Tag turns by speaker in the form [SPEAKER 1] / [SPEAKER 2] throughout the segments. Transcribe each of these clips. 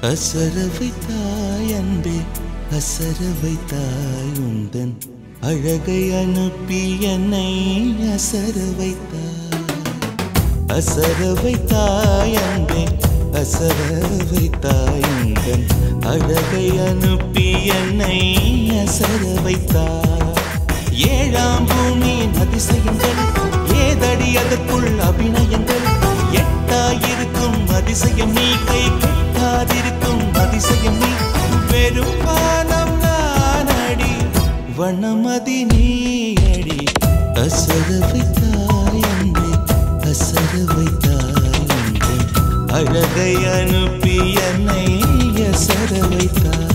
[SPEAKER 1] அசர வைத்தாய் அன்பே அசர வைத்தாய் உந்தன் அழகை அனுப்பி என்னை அசர வைத்தாய் அசர வைத்தாய் அன்பே அசர வைத்தாய் உந்தன் அழகை அனுப்பி என்னை அசர வைத்தாய் ஏழாம் பூமியின் அதிசயங்கள் ஏதடி அதற்குள் அபிநயங்கள் எட்டாயிருக்கும் அதிசயம் நீ கை கட்டாதிருக்கும் அதிசயம் நீ வெறும் வானம் நான் அடி வண்ணமதி நீ அடி அசர வைத்தாய் அன்பே அசர வைத்தாய் அன்பே அழகை அனுப்பி என்னை அசர வைத்தாய்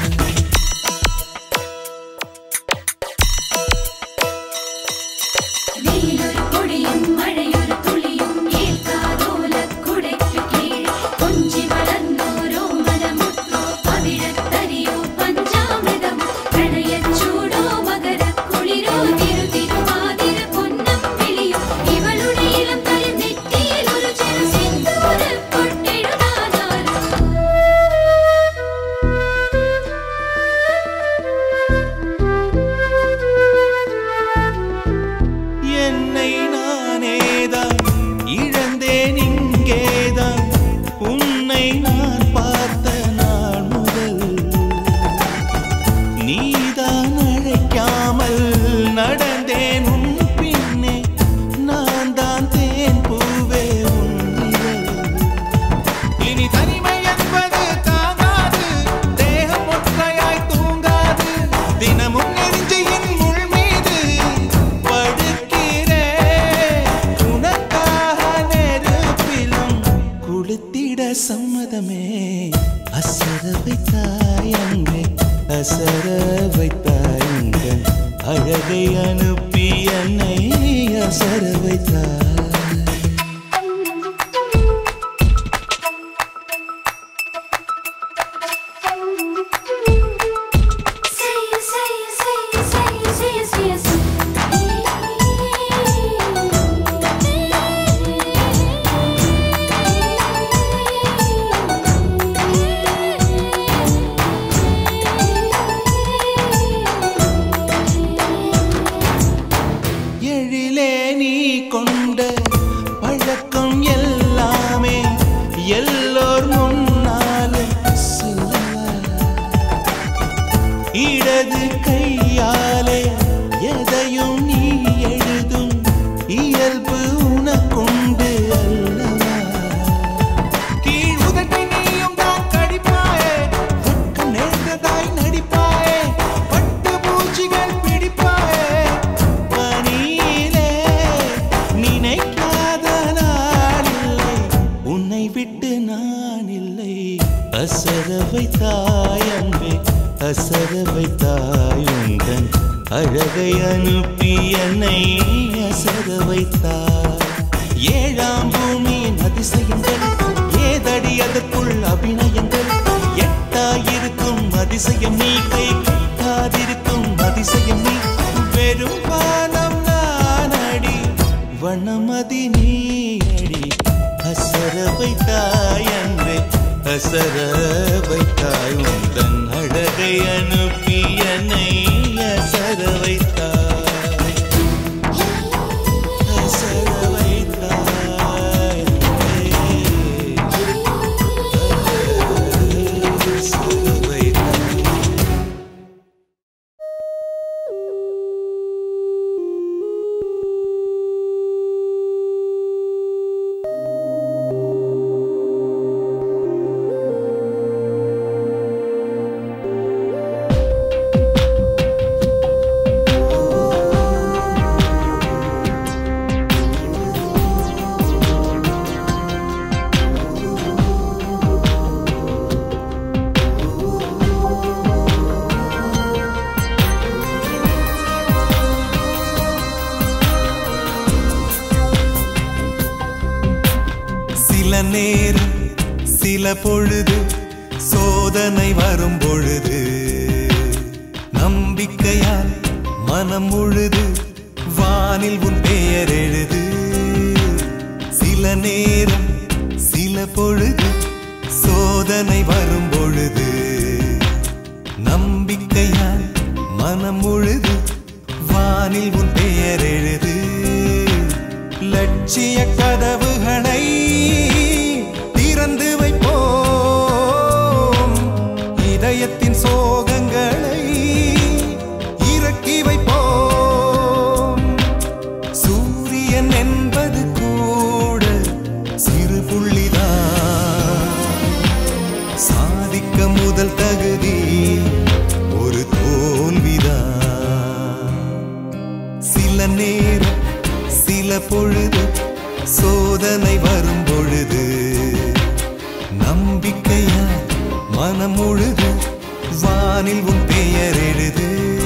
[SPEAKER 2] வெயிலொரு பொழியும் மழையொரு துளியும் ஏற்காதோல குடைக்கு கீழே கொஞ்சி வளர்ந்தோரோ மனமுற்றோ பவிழத்தரியோ பஞ்சாமிரதமோ பிரணயச் சூடோ மகரக் குளிரோ திரு திருவாதிர பொன்னம் விழியோ இவளுடைய இளம் தலை நெற்றியில் ஒரு சிறு சிந்தூரப் பொட்டெழுதானாலும்
[SPEAKER 1] என்னை நானேதான் இழந்தேன் இங்கேதான் உன்னை நான் பார்த்த நாள் முதல் நீதான் அழைக்காமல் நடந்தேன் உன் பின்னே நான் தான் தேன் பூவே உன் நிழல். இனி தனிமை என்பது தாங்காது தேகம் ஒற்றையாய் தூங்காது தினமும் நெஞ்சியின் முள் மீது படுக்கிறேன் உனக்காக நெருப்பிலும் குளித்திட சம்மதமே அசர வைத்தாய் அன்பே அசர வைத்தாய் உங்கள் அழகை அனுப்பி என்னை அசர வைத்தாய்
[SPEAKER 2] Say it, say it, say it, say it, say it, say it, say
[SPEAKER 1] எழிலே நீ கொண்ட பழக்கம் எல்லாமே எல்லோர் முன்னாலும் சொல்லவா இடது கையாலே எதையும் நீ எழுதும் இயல்பு உனக்குண்டு அல்லவா கீழ் உதட்டை நீயும் தான் கடிப்பாயே வெட்கம் நேர்ந்ததாய் நடிப்பாயே பட்டு பூச்சிகள் பிடிப்பாயே பனியிலே நினைக்காத நாளில்லை உன்னை விட்டு நான் இல்லை அசர வைத்தாய் அன்பே அசர வைத்தாய் உந்தன் அழகை அனுப்பி என்னை அசர வைத்தாய் ஏழாம் பூமியின் அதிசயங்கள் ஏதடி அதற்குள் அபிநயங்கள் எட்டாயிருக்கும் அதிசயம் நீ கை கட்டாதிருக்கும் அதிசயம் நீ வெறும் வானம் நான் அடி வண்ணமதி நீ அடி அசர வைத்தாய் அன்பே அசர வைத்தாய் உந்தன் அழகை அனுப்பி என்னை அசர வைத்தாய் அசர வைத்தாய் அன்பே. அசர வைத்தாய்
[SPEAKER 3] சில நேரம் சில பொழுது சோதனை வரும் பொழுது நம்பிக்கையால் மனம் முழுது வானில் உன் பெயர் எழுது சில நேரம் சில பொழுது சோதனை சோதனை வரும் பொழுது நம்பிக்கையால் மனம் முழுது வானில் உன் பெயர் எழுது லட்சிய கதவுகளை திறந்து வைப்போம் இதயத்தின் சோகங்களை இறக்கி வைப்போம் சூரியன் என்பது கூட சிறு புள்ளிதான் சாதிக்க முதல் தகுதி ஒரு தோல்விதான் சில நேரம் சில பொழுது சோதனை வரும் பொழுது நம்பிக்கையா மனம் முழுது வானில் உன் பெயர் எழுது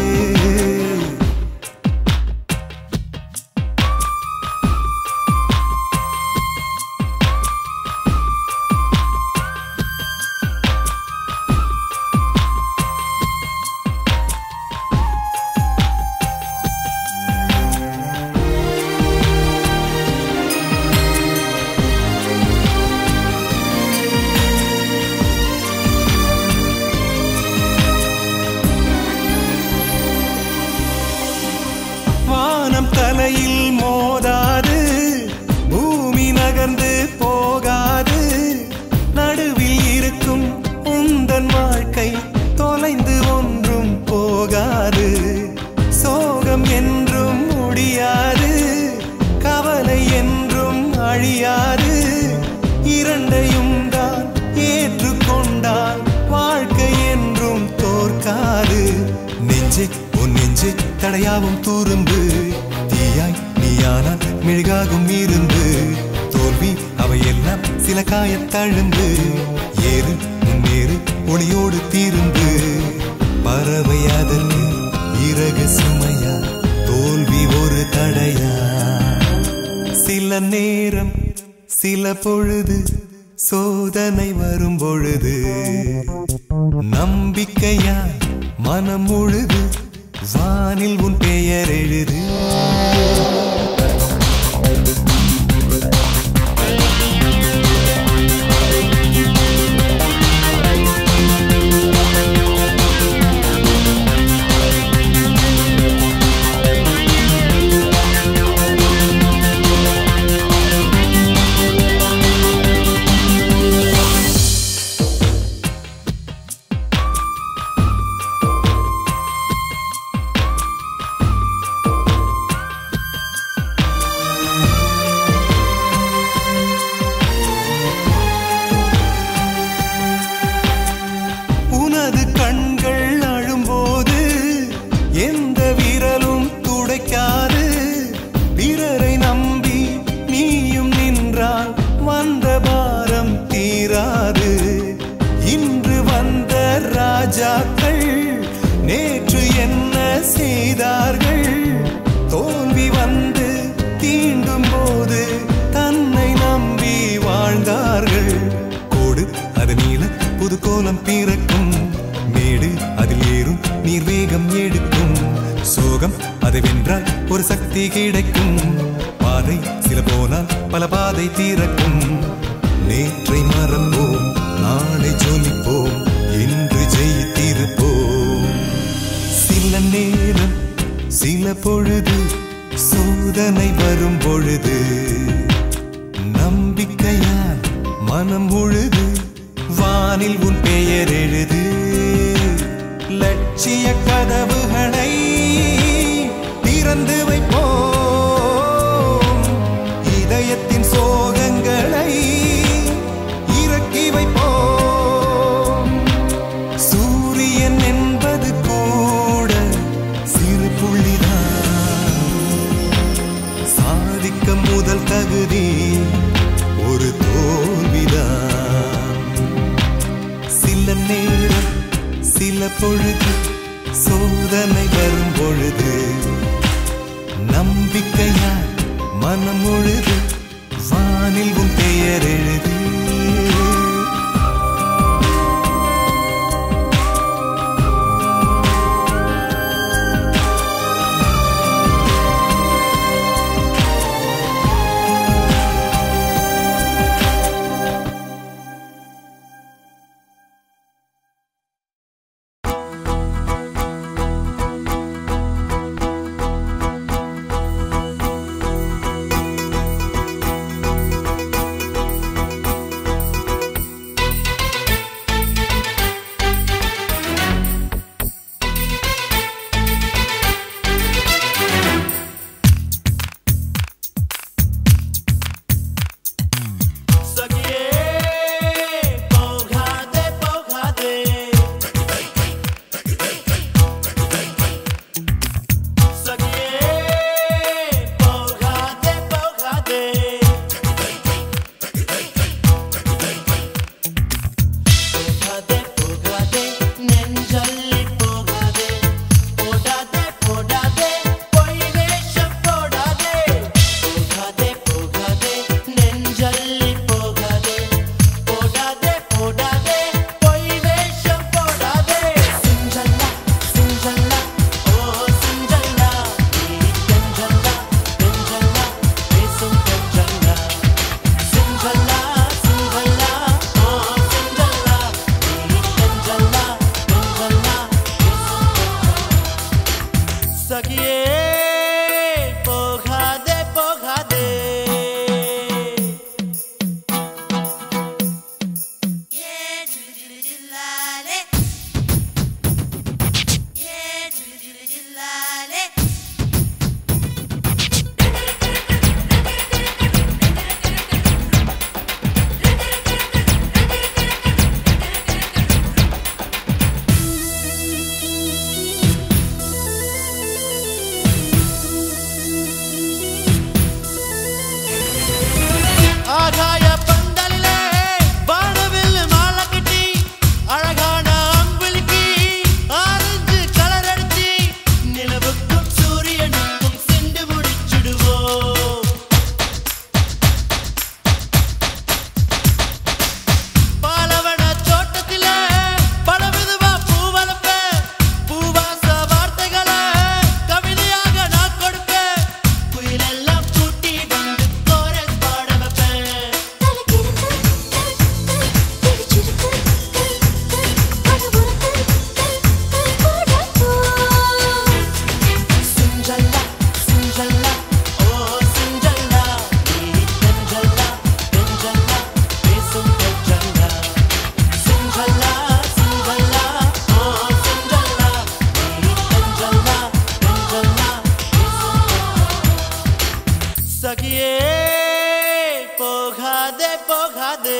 [SPEAKER 3] வானம் தலையில் மோதாது பூமி நகர்ந்து போகாது நடுவில் இருக்கும் உந்தன் வாழ்க்கை தொலைந்து ஒன்றும் போகாது சோகம் என்றும் முடியாது கவலை என்றும் அழியாது இரண்டையும் தான் ஏற்றுக்கொண்டால் வாழ்க்கை என்றும் தோற்காது நெஞ்சு உன் நெஞ்சு தடையாவும் துரும்பு தீயாய் நீயானால் மெழுகாகும் இருந்து தோல்வி அவையெல்லாம் சில காயத்தழும்பு ஏறு முன்னேறு ஒளியோடு தீருந்து பறவை அதற்கு இறகு சுமையா தோல்வி ஒரு தடையா சில நேரம் சில பொழுது சோதனை வரும் பொழுது நம்பிக்கையா மனம் முழுது வானில் உன் பெயர் எழுது உனது கண்கள் அழும்போது எந்த விரலும் துடைக்காது பிறரை நம்பி நீயும் நின்றால் வந்த பாரம் தீராது இன்று வந்த ராஜாக்கள் நேற்று என்ன செய்தார்கள் தோல்வி வந்து தீண்டும் போது தன்னை நம்பி வாழ்ந்தார்கள் கோடு அது நீள புது கோலம் பிறக்கும் மேடு அதில் ஏறும் நீர் வேகம் எடுக்கும் சோகம் அதை வென்றால் ஒரு சக்தி கிடைக்கும் பாதை சில போனால் பல பாதை தீரக்கும் நேற்றை மறப்போம் நாளை ஜொலிப்போம் இன்று ஜெயித்திருப்போம் சில நேரம் சில பொழுது சோதனை வரும் பொழுது நம்பிக்கையால் மனம் முழுது வானில் உன் பெயர் எழுது லட்சிய கதவுகளை திறந்து வைப்போம் இதயத்தின் சோகங்களை இறக்கி வைப்போம் சூரியன் என்பது கூட சிறு புள்ளிதான் சாதிக்க முதல் தகுதி ஒரு தோல்விதான் சில நேரம் சில பொழுது சோதனை வரும் பொழுது நம்பிக்கையா மனம் முழுது வானில் உன் பெயர் எழுது
[SPEAKER 1] போகாதே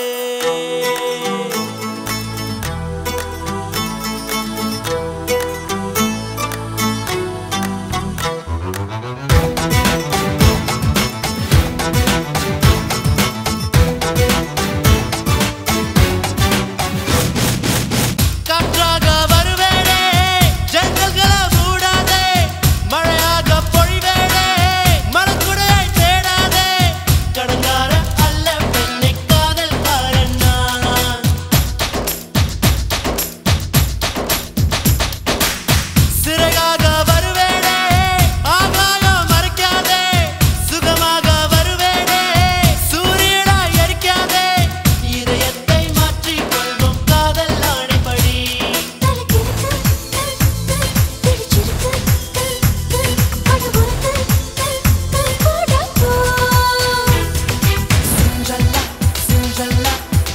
[SPEAKER 1] காற்றாக வருவேனே ஜன்னல்களை மூடாதே மழையாக பொழிவேனே மனக்குடையாய் தேடாதே கடங்கார அல்ல பெண்ணை காதல் காரன் நான் சிறகாக வருவேனே ஆகாயம் மறைக்காதே சுகமாக வருவேனே சூரியனாய் எரிக்காதே இதயத்தை மாற்றிக் கொள்வோம் காதல் ஆணைப்படி சின்றல்லா சின்றல்லா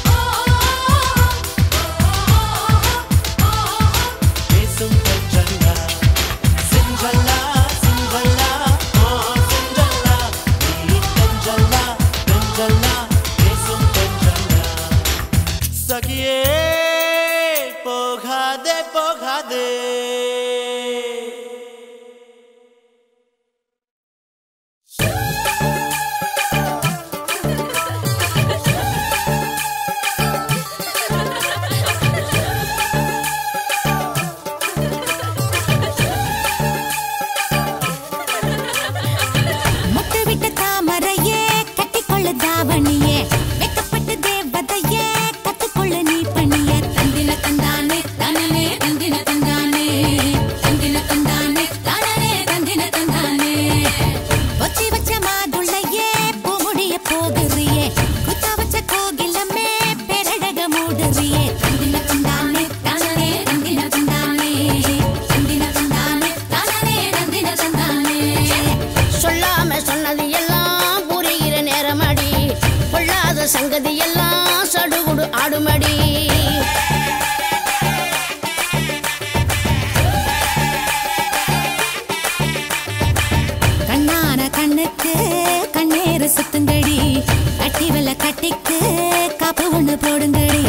[SPEAKER 1] பேசும் பெற்றல்லா சின்றல்லா சின்றல்லா ஓ சின்றல்லா நீ பெற்றல்லா பெற்றல்லா பேசும் பெற்றல்லா சகியே போகாதே போகாதே
[SPEAKER 4] முட்டுவிட்ட தாமரையே கட்டிக்கொள்ள தாவணியே வெக்கப்பட்டு தேவதையே கத்துக்கொள்ள நீ பண்ணிய தந்தின தந்தானே தனனே தந்தின தந்தானே தந்தின தந்தானே தனனே தந்தின தந்தானே வச்சி வச்ச மாதுள்ளையே பூமுடிய போகுறியே குத்த வச்ச கோகிலமே பெரழக மூடுறியே தந்தின தந்தானே தனனே தந்தின தந்தானே தந்தின தந்தானே தனனே தந்தின தந்தானே
[SPEAKER 5] சொல்லாம சொன்னது எல்லாம் புரிகிற நேரமடி பொல்லாத சங்கதி எல்லாம் சடுகுடு ஆடுமடி
[SPEAKER 4] கண்ணான கண்ணுக்கு கண்ணேறு சுத்துங்கடி கட்டி வெள்ள கட்டிக்கு காப்பு ஒண்ணு போடுங்கடி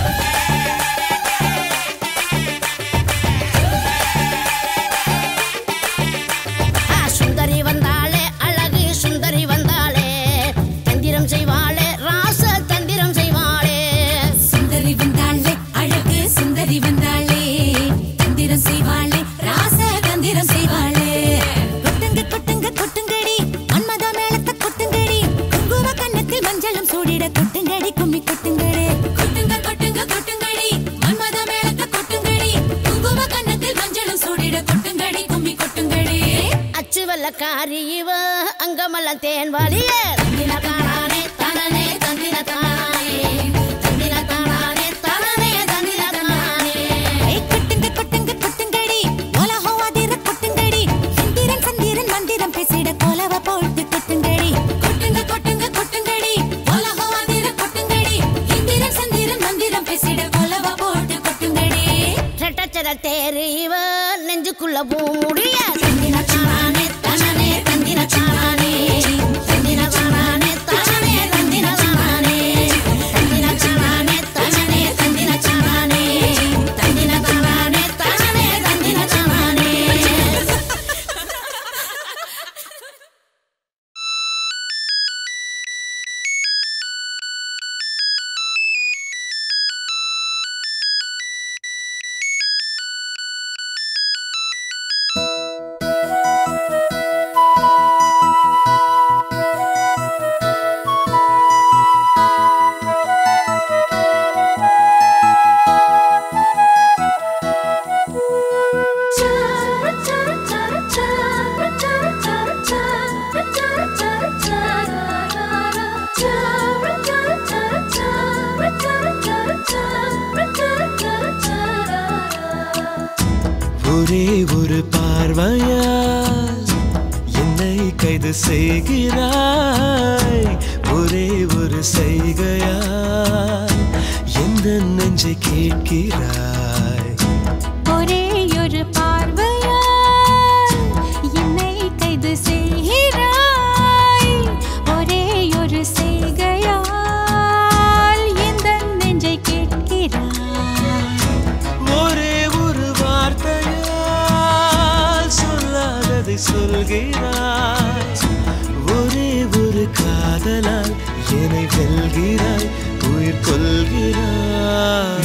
[SPEAKER 5] ஆ, சுந்தரி வந்தாளே அழகு சுந்தரி வந்தாளே தந்திரம் செய்வாளே ராச தந்திரம் செய்வாளே
[SPEAKER 4] சுந்தரி வந்தாளே அழகு சுந்தரி வந்தாளே தந்திரம் செய்வாளே ராச தந்திரம் செய்வாளே கொட்டுங்க கொட்டுங்க கொட்டுங்கடி மன்மத மேளத்தை கொட்டுங்கடி குங்கும கண்ணத்தில் மஞ்சளும் சூடிட கொட்டுங்கடி கும்மி கொட்டுங்கடி கொட்டுங்க கொட்டுங்க கொட்டுங்கடி மன்மத மேளத்தை கொட்டுங்கடி குங்கும கண்ணத்தில் மஞ்சளும் சூடிட கொட்டுங்கடி கும்மி கொட்டுங்கடி
[SPEAKER 5] அச்சு வெள்ளக்காரி இவ அங்கமெல்லாம் தேன் வாலியே தந்தின தானானே தானே தந்தின தானே தந்தின தானானே தானே தந்தின தானே
[SPEAKER 4] ஏய் கொட்டுங்க கொட்டுங்க கொட்டுங்கடி உலகம் அதிர கொட்டுங்கடி இந்திரன் சந்திரன் மந்திரம் பேசிட கோலவ போட்டு கொட்டுங்கடி கொட்டுங்க கொட்டுங்க கொட்டுங்கடி உலகம் அதிர கொட்டுங்கடி இந்திரன் சந்திரன் மந்திரம் பேசிட கோலவ போட்டு கொட்டுங்கடி
[SPEAKER 5] ரெட்டச்சர தேரு இவ நெஞ்சுக்குள்ள பூ முடிய தந்தின தானானே தானே தந்தின தானானே தந்தின தானானே தானே தந்தின தானானே தந்தின தானானே தானே தந்தின தானானே தந்தின தானானே தானே தந்தின தானானே
[SPEAKER 1] ஒரே ஒரு பார்வையால் என்னை கைது செய்கிறாய் ஒரே ஒரு செய்கையால் எந்த நெஞ்சை கேட்கிறாய்
[SPEAKER 2] ஒரே ஒரு பார்வையால் என்னை கைது செய்கிறாய் ஒரே ஒரு செய்கையால்
[SPEAKER 1] சொல்கிறாய் ஒரே ஒரு காதலால் என்னை வெல்கிறாய் உயிர் கொள்கிறாய்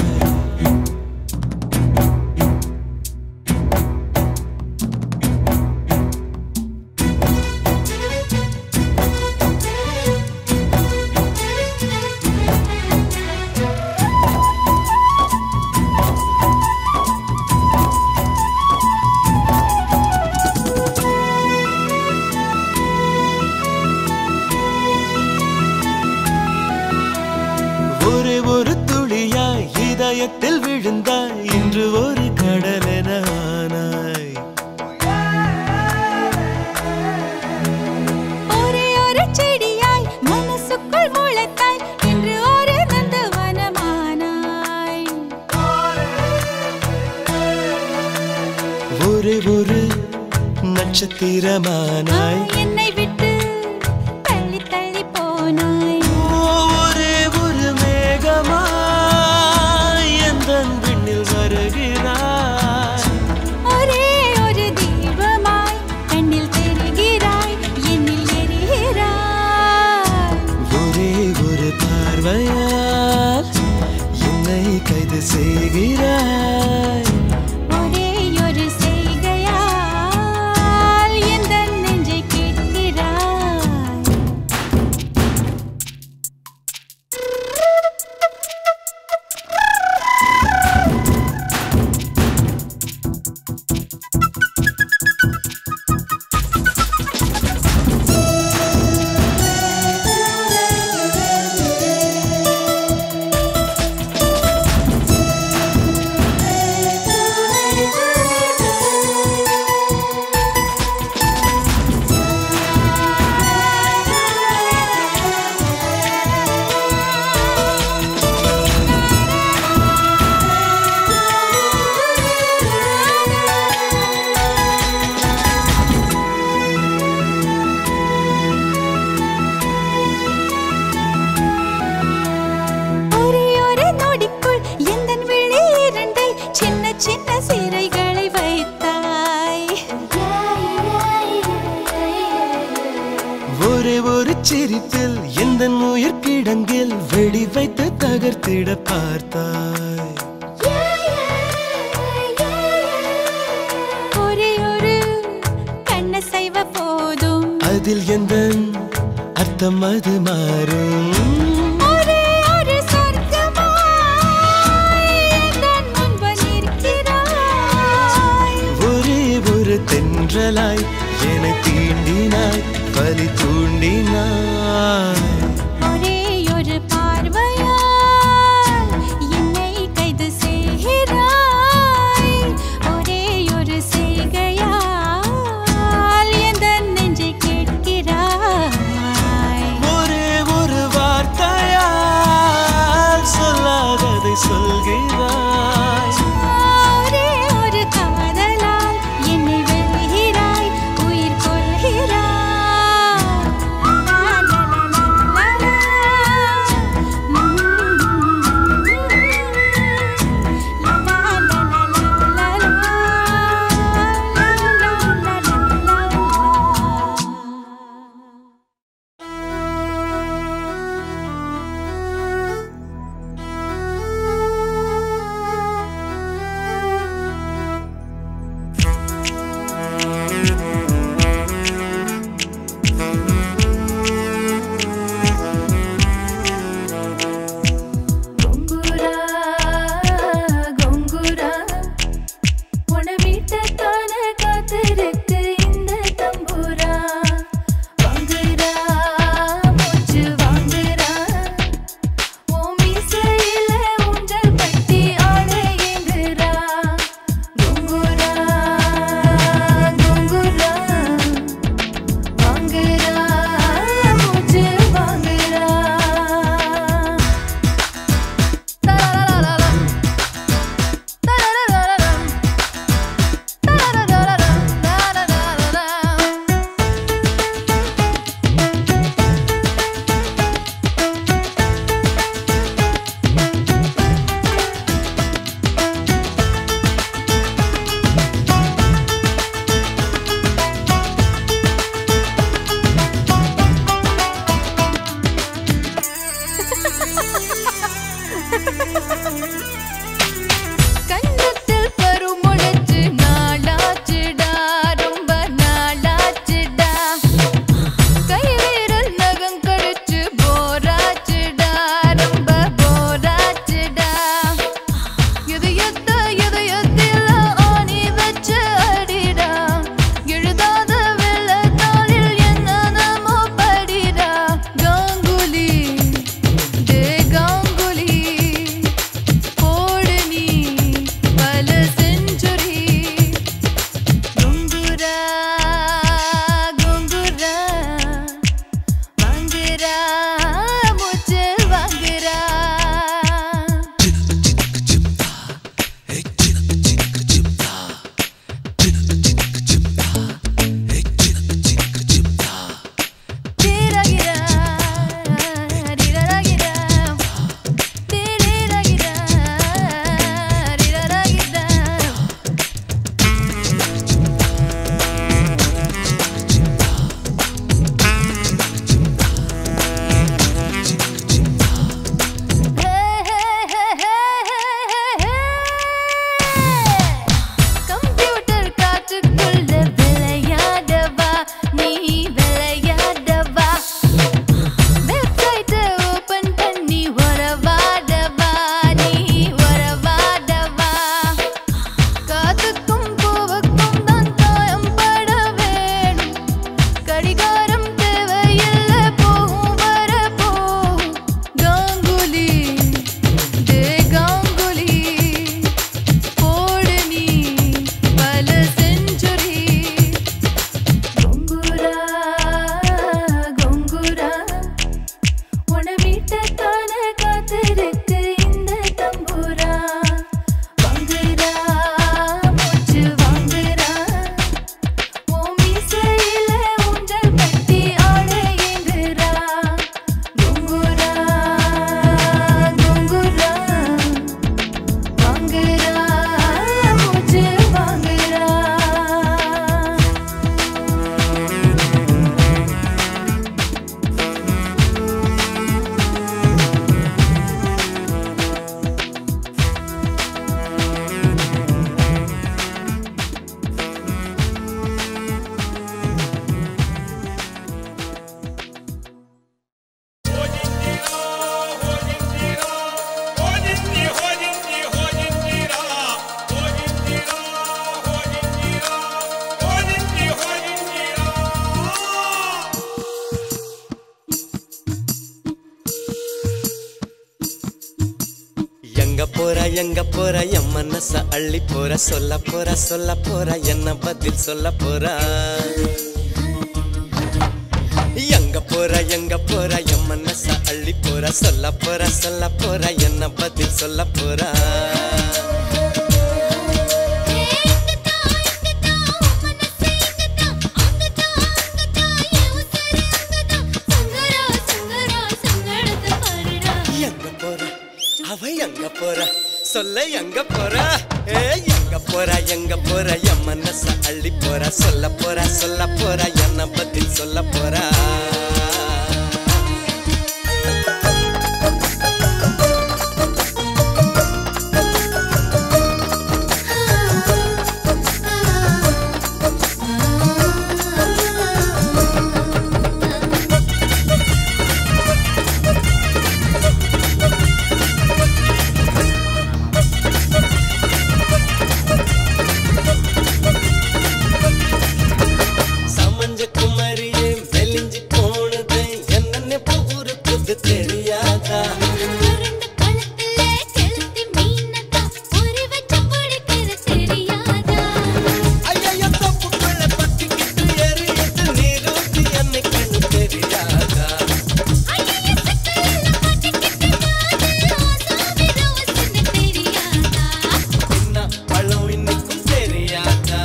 [SPEAKER 1] ஒரே ஒரு துளியாய் இதயத்தில் விழுந்தாய் இன்று ஒரு கடலென ஆனாய்
[SPEAKER 4] ஒரே ஒரு செடியாய் மனசுக்குள் முளைத்தாய் இன்று ஒரு நந்தவனமானாய்
[SPEAKER 1] ஒரே ஒரு நட்சத்திரமானாய்
[SPEAKER 4] என்னை விட்டு தள்ளி தள்ளி போனாய்
[SPEAKER 1] ஒரே ஒரு மேகமாய் எந்த விண்ணில் வருகிறாய்
[SPEAKER 4] ஒரே ஒரு தீபமாய் கண்ணில் தெரிகிறாய் என்னில் எரிகிறாய்
[SPEAKER 1] ஒரே ஒரு பார்வையால் என்னை கைது செய்கிறாய்
[SPEAKER 4] ஒரே ஒரு செய்கையால் எந்த நெஞ்சை கேட்கிறாய் ஒரே ஒரு நொடிக்குள் எந்தன் விழி இரண்டை சின்ன சின்ன சிறைகளை வைத்தாய்
[SPEAKER 1] ஒரே ஒரு சிரிப்பில் எந்த உயிர் கிடங்கில் வெடி வைத்து தகர்த்திட பார்த்தாய்
[SPEAKER 4] ஒரே ஒரு கண்ண செய்வ போதும்
[SPEAKER 1] அதில் எந்த அர்த்தம் அது மாறும்
[SPEAKER 4] ஒரே ஒரு சொர்க்கமாய் எந்தன் முன்பு நிற்கிறாய்
[SPEAKER 1] ஒரே ஒரு தென்றலாய் என்னை தீண்டினாய் பலி தூண்டினாய்
[SPEAKER 4] ஒரே ஒரு பார்வையால் என்னை கைது செய்கிறாய் ஒரே ஒரு செய்கையால் எந்த நெஞ்சை கேட்கிறாய்
[SPEAKER 1] ஒரே ஒரு வார்த்தையால் சொல்லாததை சொல்கிறாய்
[SPEAKER 4] ஒரே ஒரு காதலால் என்னை வெல்கிறாய் உயிர் கொள்கிறாய் லா, லா, லா, லா, லா, லா. லா, லா, லா, லா, லா, லா, லா, லா, லா, லா, லா.
[SPEAKER 6] கன்னத்தில் பருமுளைச்சு நாளாச்சுடா ரொம்ப நாளாச்சுடா கை விரல் நகம் கடிச்சு போராச்சுடா ரொம்ப போராச்சுடா இதயத்த இதயத்தில் ஆணி வச்ச அடிடா எழுதாத வெள்ளத்தாளில் என்னென்னமோ படிடா காங்குலி டே காங்குலி போடு நீ பல செஞ்சுரி குங்குரா குங்குரா வாங்குரா மூச்சு வாங்குரா தீரகிரா ரிரரகிரா தீரகிரா ரிரரகிரா கம்ப்யூட்டர் காற்றுக்குள்ள விளையாடவா நீ விளையாடவா வெப்சைட்டை ஓபன் பண்ணி உறவாடவா நீ உறவாடவா காத்துக்கும் பூவுக்கும் தான் தாயம் பட வேணும் கடிகாரம் தேவையில்லை போகும் வர போகும் காங்குலி டே காங்குலி போடு நீ பல செஞ்சுரி கொங்குரா கொங்குரா உன வீட்டத்தான காத்திருக்கு இந்த தம்புரா வாங்குரா மூச்சு வாங்குரா உன் மீசையில ஊஞ்சல் கட்டி ஆட ஏங்குறா கொங்குரா கொங்குரா வாங்குறா மூச்சு வாங்குறா
[SPEAKER 1] எங்க போற எங்க போற என் மனச அள்ளி போற சொல்ல போற சொல்ல போற என்ன பதில் சொல்ல போற எங்க போற எங்க போற என் மனச அள்ளி போற சொல்ல போற சொல்ல போற என்ன பதில் சொல்ல போற எங்க போற அவ எங்க போற சொல்ல எங்க போற ஏ எங்க போற எங்க போற என் மனச அள்ளி போற சொல்ல போற சொல்ல போற என்ன பதில் சொல்ல போற சமஞ்ச குமரியே மெலிஞ்சு போனது என்ன ஊருக்கு தெரியாதா ஐயையோ, தப்புக்குள்ள பத்திக்கிட்டு எறியுது நீரூத்தி என்னைக்குன்னு தெரியாதா என்ன பழம் இன்னைக்கும் தெரியாதா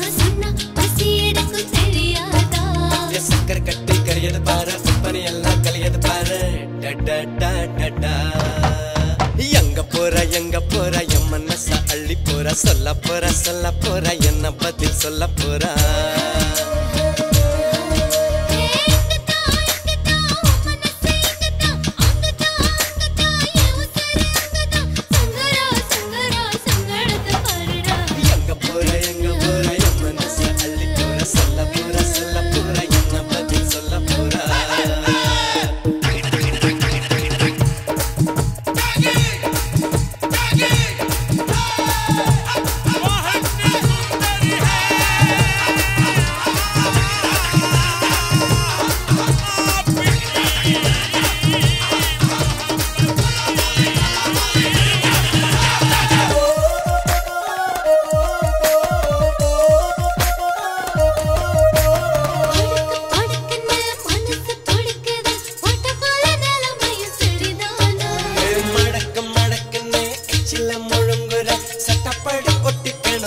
[SPEAKER 1] என் சக்கரை கட்டி கரையது பாரு உப்பனி எல்லாம் கலையது பாரு டடா டடா எங்க போற எங்க போற என் மனச அள்ளி போற சொல்ல போற சொல்ல போற என்ன பதில் சொல்ல போற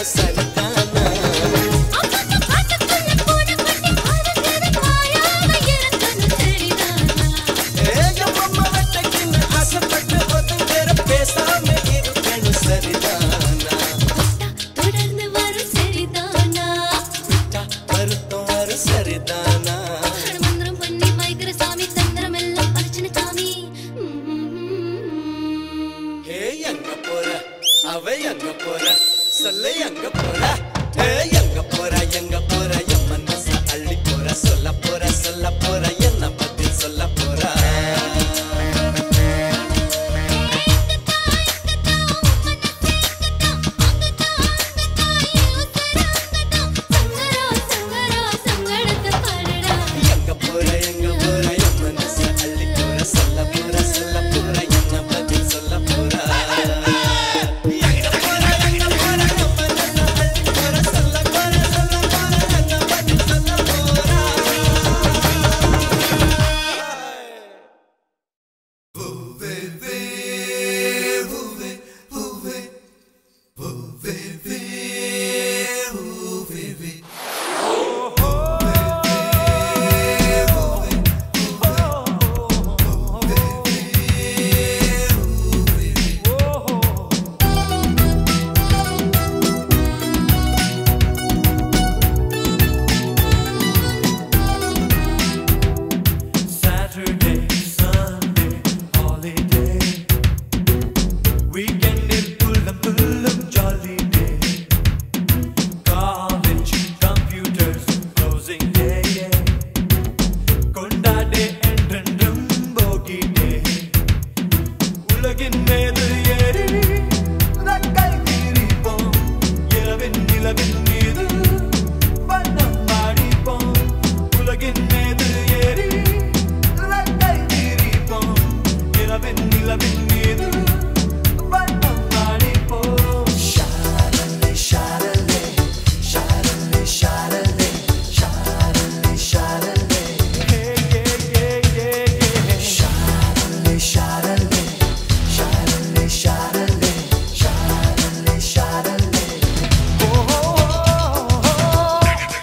[SPEAKER 1] இருக்கணும் சரிதானா
[SPEAKER 4] அப்பப்ப காட்டுக்குள்ள பூனை குட்டி அறுக்கிறது பாயாம இருக்கணும் சரிதானா
[SPEAKER 1] ஏகமம்மா வெட்டக்கின்னு ஆசைப்பட்டு ஒதுங்குற பேசாம இருக்கணும் சரிதானா
[SPEAKER 4] தொடர்ந்து வரும் சரிதானா
[SPEAKER 1] விட்டா வருத்தம் வரும் சரிதானா
[SPEAKER 4] மந்திரம் பண்ணி மைக்கிற சாமி தந்திரம் எல்லாம் பறிச்சுன சாமி
[SPEAKER 1] ஏ எங்க போற அவ எங்க போற சொல்லு எங்க போற ஏ எங்க போற எங்க போற என் மனச அள்ளி போற சொல்ல போற சொல்ல போற என்ன பத்தி சொல்ல போற
[SPEAKER 4] சங்கரா சங்கரா சங்கடத்தை பாடுடா
[SPEAKER 1] எங்க போற எங்க போற என் மனச அள்ளி போற சொல்ல போற சொல்ல போற என்ன பத்தி சொல்ல போற எங்க போற எங்க போற என் மனச அள்ளி போற சொல்ல போற சொல்ல போற என்ன பத்தி சொல்ல போற
[SPEAKER 3] Saturday, Sunday, holiday. Weekendil புல்லம் புல்லம் jolly day. College, computers, closing day. கொண்டாடே என்றென்றும் போகி day. உலகின் மீது ஏறி ரக்கை விரிப்போம். இரவின் நிலவின் மீது வண்ணம் பாடிப்போம். உலகின் மீது ஏறி ரக்கை விரிப்போம். இரவின் நிலவின் மீது வண்ணம் பாடிப்போம். ஷாரலே, ஷாரலே, ஷாரலே, ஷாரலே, ஷாரலே, ஷாரலே. Yeah, yeah, yeah, yeah, yeah. ஷாரலே, ஷாரலே, ஷாரலே, ஷாரலே, ஷாரலே, ஷாரலே. Oh, oh, oh, oh.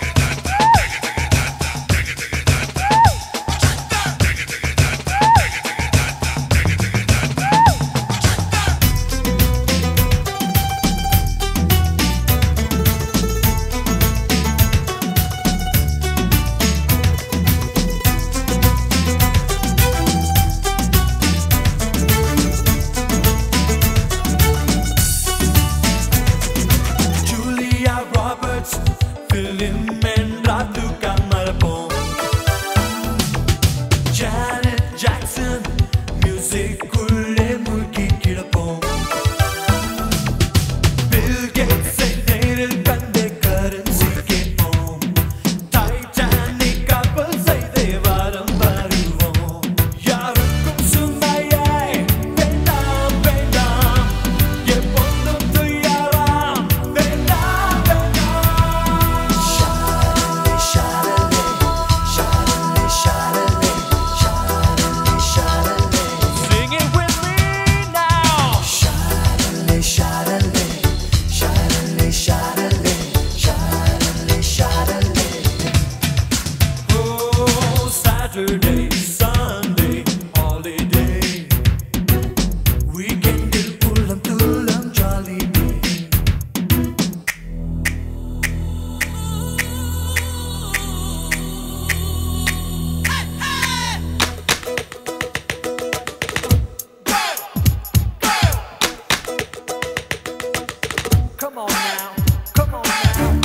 [SPEAKER 3] Julia Roberts, film என்றாத்துக்கான் மறப்போம் Janet Jackson, music உள்ளே மூழ்கி கிடப்போம் Bill Gates ஐ நேரில் கண்டே currency கேட்போம் Titanic கப்பல் செய்தே வாரம் வருவோம் யாருக்கும் சுமையாய் வேண்டாம் வேண்டாம் எப்போதும் துயரம் வேண்டாம் வேண்டாம் ஷாரலே ஷாரலே ஷாரலே ஷாரலே ஷாரலே ஷாரலே Sing it with me now ஷாரலே ஷாரலே ஷாரலே ஷாரலே ஷாரலே ஷாரலே Oh, Saturday, Sunday, holiday. Weekendil உள்ளம் துள்ளும் jolly day. Come on now, come on now.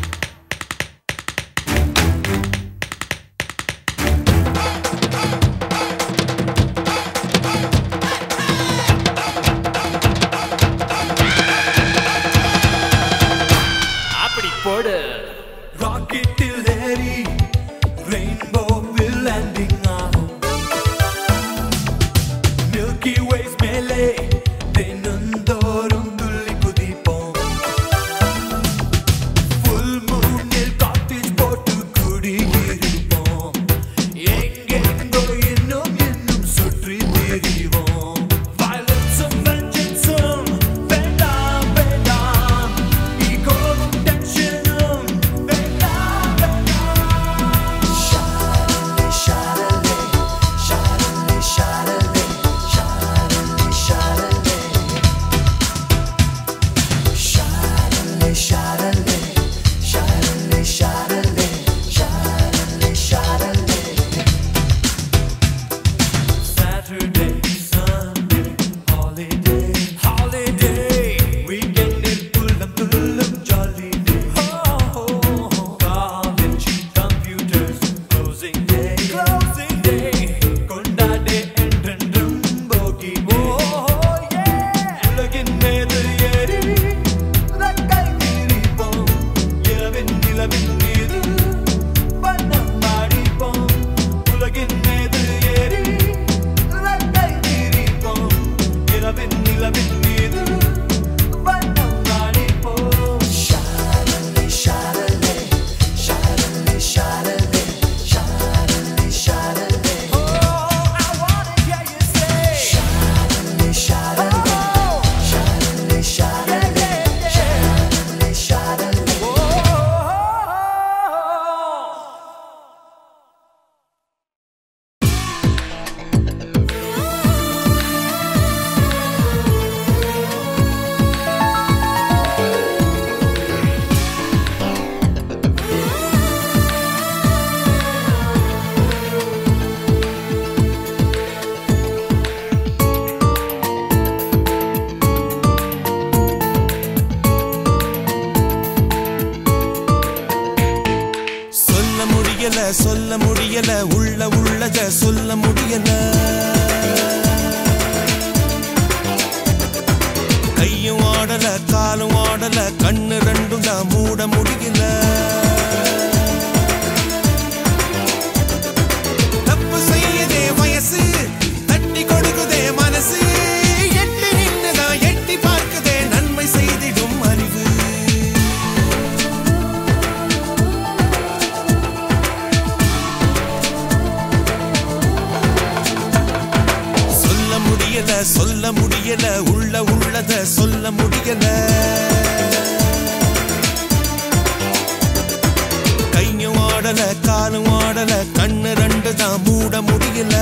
[SPEAKER 7] அப்படி போடு
[SPEAKER 3] ராக்கெட்டில் ஏறி ரெயின்போவில் லேண்டிங் ஆகும் மில்கி வேஸ் மேலே தினந்தோறும் துள்ளி குதிப்போம் ஃபுல் மூனில் காட்டேஜ் போட்டு குடியிருப்போம் எங்கெங்கோ இன்னும் இன்னும் சுற்றி திரிவோம் Violence and vengeance வேண்டாம் வேண்டாம் ஈகோவும் நிலவின் மீது வண்ணம் நாடி போ Oh, I wanna hear you say Oh, yeah, yeah, yeah. Oh.
[SPEAKER 7] சொல்ல முடியல சொல்ல முடியல உள்ள உள்ளத சொல்ல முடியல கையும் ஆடல காலும் ஆடல கண்ணு ரெண்டும் தான் மூட முடியல தப்பு செய்யுதே வயசு தட்டி கொடுக்குதே மனசு எட்டி நின்னுதான் எட்டி பார்க்குதே நன்மை செய்திடும் அறிவு சொல்ல முடியல சொல்ல முடியல உள்ள உள்ளத சொல்ல முடியல கையும் ஆடல காலும் ஆடல கண்ணு ரெண்டு தான் மூட முடியல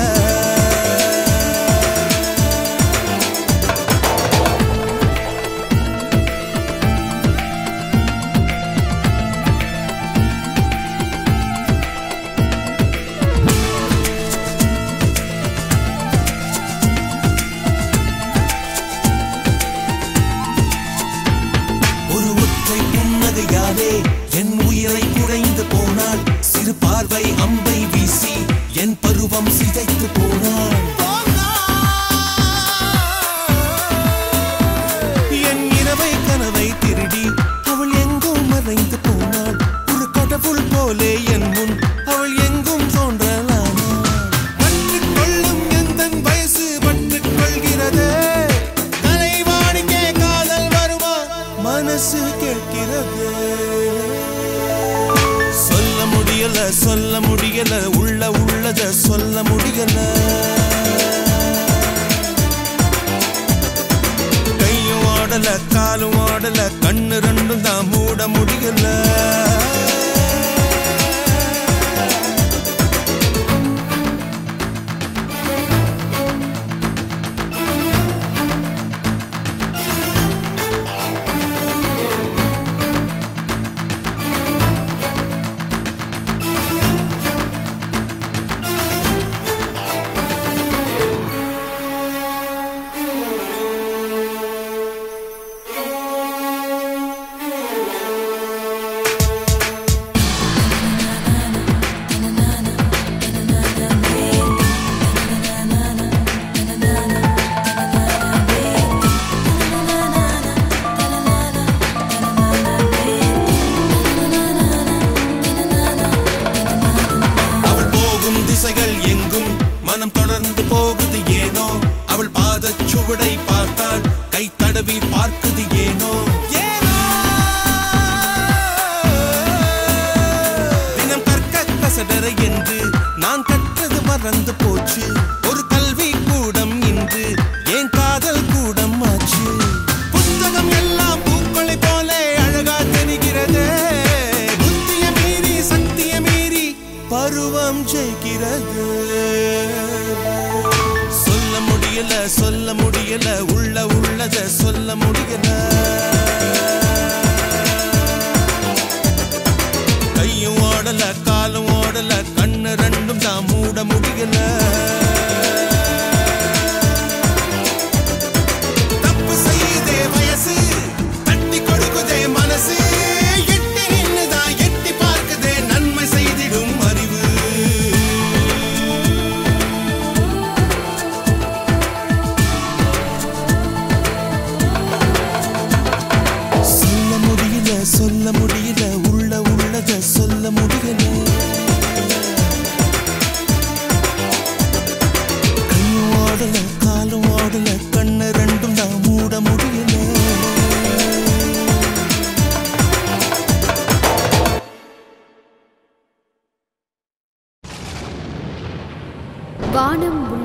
[SPEAKER 7] ஒரு ஒற்றை புன்னகையாலே என் உயிரை குறைந்து போனாள் சிறு பார்வை அம்பை வீசி என் பருவம் சிதைத்து போனாள் என் இரவை கனவை திருடி அவள் எங்கும் மறைந்து போனாள் ஒரு கடவுள் போலே என் முன் அவள் எங்கும் தோன்றலானாள் பற்றுக் கொள்ளும் எந்தன் வயசு பற்றுக் கொள்கிறதே கலைவாணிக்கே காதல் வருமா மனசு கேட்கிறது சொல்ல முடியல சொல்ல முடியல உள்ள உள்ளத சொல்ல முடியல கையும் ஆடல காலும் ஆடல கண்ணு ரெண்டும் தான் மூட முடியல அவள் போகும் திசைகள் எங்கும் மனம் தொடர்ந்து போகுது ஏனோ அவள் பாதச் சுவடை பார்த்தால் கை தடவி பார்க்குது ஏனோ ஏனோ தினம் கற்க கசடர என்று நான் கற்றது மறந்து போச்சு ஒரு கல்வி கூடம் இன்று ஏன் காதல் கூடம் ஆச்சு புத்தகம் எல்லாம் பூக்களை போல அழகா தெரிகிறதே புத்திய மீறி சக்திய மீறி பருவம் ஜெயிக்கிறது சொல்ல முடியல சொல்ல முடியல உள்ள உள்ளத சொல்ல முடியல கையும் ஓடல காலும் ஓடல கண்ணு ரெண்டும் தான் மூட முடியல தப்பு செய்யுதே வயசு தட்டி கொடுக்குதே மனசு எட்டி நின்னுதான் எட்டி பார்க்குதே நன்மை செய்திடும் அறிவு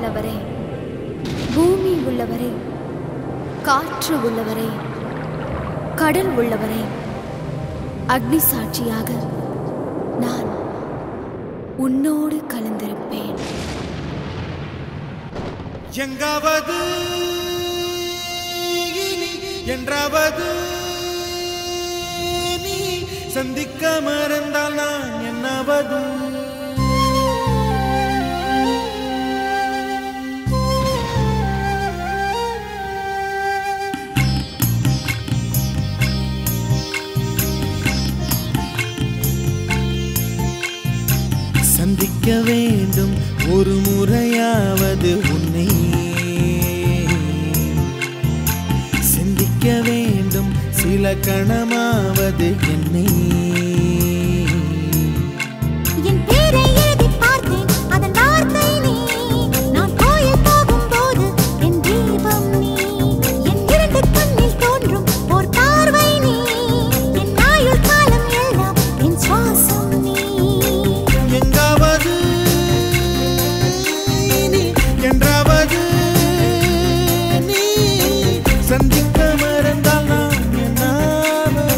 [SPEAKER 6] உள்ளவரே பூமி உள்ளவரே காற்று உள்ளவரே கடல் உள்ளவரே அக்னி சாட்சியாக நான் உன்னோடு கலந்திருப்பேன்
[SPEAKER 7] எங்காவது இனி என்றாவது நீ சந்திக்க மறந்தால் நான் என்னாவது சந்திக்க வேண்டும் ஒரு முறையாவது உன்னை சிந்திக்க வேண்டும் சில கணமாவது என்னை
[SPEAKER 4] என் பேரை எழுதி பார்த்தேன் அதன் வார்த்தை நீ நான் கோயில் போகும்போது என் தீபம் நீ என் இரண்டு கண்ணில் தோன்றும் ஓர் பார்வை நீ என் ஆயுள் காலம் எல்லாம் என் சுவாசம் நீ
[SPEAKER 7] எங்காவது இனி என்றாவது நீ சந்திக்க மறந்தால் நான் என்னாவது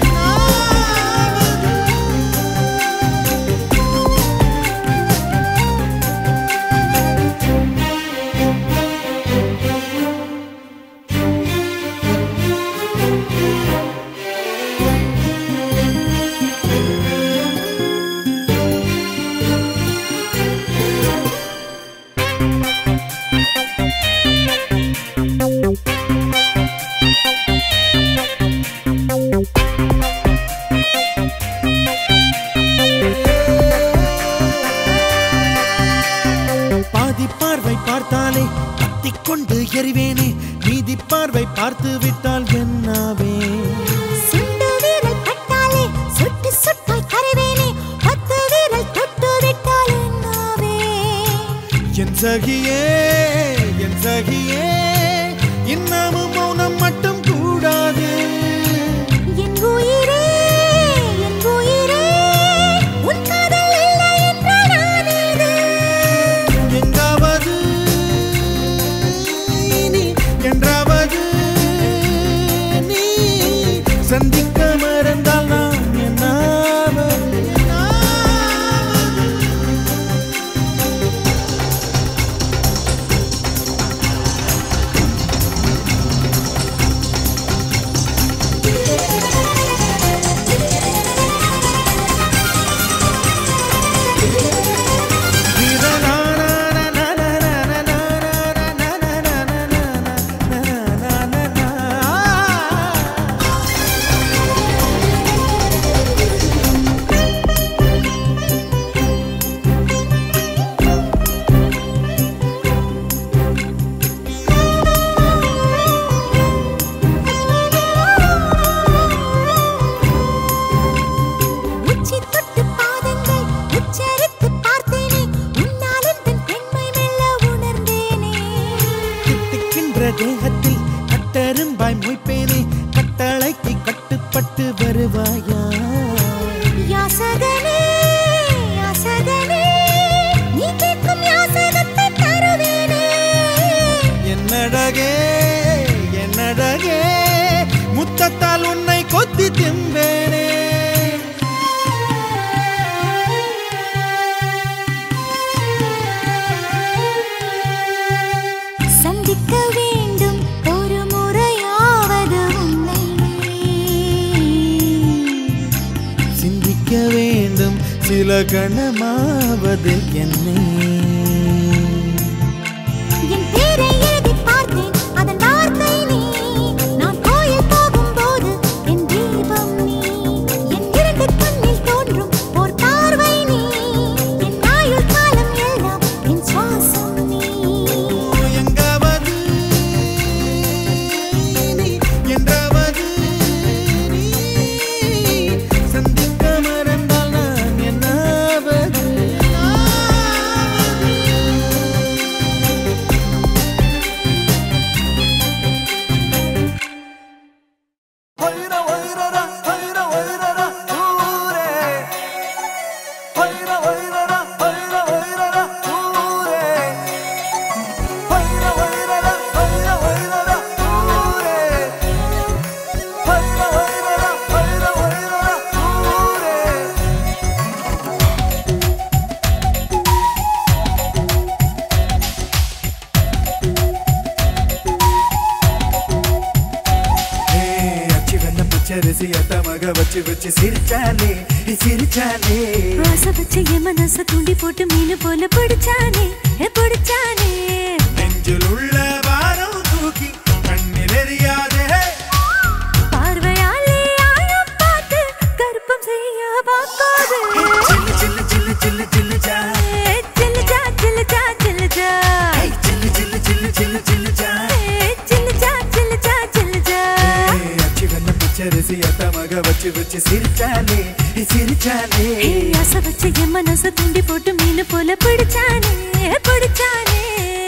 [SPEAKER 7] பாதி பார்வை பார்த்தாலே கத்திக் கொண்டு எறிவேனே மீதி பார்வை பார்த்து விட்டால் என்னாவே
[SPEAKER 4] சுண்டு வீரல் பட்டாலே சுட்டு சுட்டாய் கரைவேனே பத்து வீரல் தொட்டு விட்டால் என்னாவே
[SPEAKER 7] என் சகியே என் சகியே இன்னமும் மௌனம் மட்டும் கூடாது
[SPEAKER 4] என் உயிரே என் உயிரே உன் காதல் இல்லை என்றால் நான் ஏது
[SPEAKER 7] எங்காவது இனி என்றாவது நீ சந்திக்க மறந்தால் நான் என்னாவது என்னாவது
[SPEAKER 4] உச்சி தொட்டு பாதங்கள் உச்சரித்து பார்த்தேனே உன்னால் என் பெண்மை மெல்ல உணர்ந்தேனே
[SPEAKER 7] தித்திக்கின்ற தேகத்தில் கட்டெரும்பாய் மொய்ப்பேனே கட்டளைக்கு கட்டுப்பட்டு வருவாயா
[SPEAKER 4] யாசகனே யாசகனே நீ கேட்கும் யாசகத்தை தருவேனே
[SPEAKER 7] என்னடகே என்னடகே முத்தத்தால் உன்னை கொத்தி திம்பேனே
[SPEAKER 4] சந்திக்க வேண்டும் ஒரு முறையாவது உன்னை
[SPEAKER 7] சிந்திக்க வேண்டும் சில கணமாவது என்னை
[SPEAKER 4] என் பேரை எழுதி பார்த்தேன் அதன் வார்த்தை நீ நான் கோயில் போகும்போது என் தீபம் நீ என் இரண்டு கண்ணில் தோன்றும் ஓர் பார்வை நீ என் ஆயுள் காலம் எல்லாம் என் சுவாசம் நீ
[SPEAKER 7] எங்காவது நீ என்றாவது நீ சந்திக்க மறந்தால் நான் என்னாவது என்னாவது
[SPEAKER 8] பச்சரிசி அத்தமக வச்சு வச்சு சிரிச்சாலே சிரிச்சாலே
[SPEAKER 4] ஆசை வச்சு என் மனச தூண்டி போட்டு மீன் போல பிடிச்சானே ஏ பிடிச்சானே
[SPEAKER 8] நெஞ்சில் உள்ள பாரம் தூக்கி கண்ணில் எரியாதே
[SPEAKER 4] பார்வையாலே ஆழம் பார்த்து கருப்பம் செய்ய பார்க்காது
[SPEAKER 8] சில்லு சில்லு சில்லு சில்லு சில்லு ஜா
[SPEAKER 4] ஏ, சில்லுஜா சில்லுஜா சில்லுஜா
[SPEAKER 8] ஐ, சில்லு சில்லு சில்லு சில்லு சில்லு ஜா
[SPEAKER 4] ஏ, சில்லுஜா சில்லுஜா சில்லுஜா
[SPEAKER 8] ஏய், அச்சி வெள்ள பச்சரிசி அத்தமக வச்சு வச்சு சிரிச்சாலே சிரிச்சாலே
[SPEAKER 4] ஏ, ஆசை வச்சு என் மனச தூண்டி போட்டு மீன் போல பிடிச்சானே பிடிச்சானே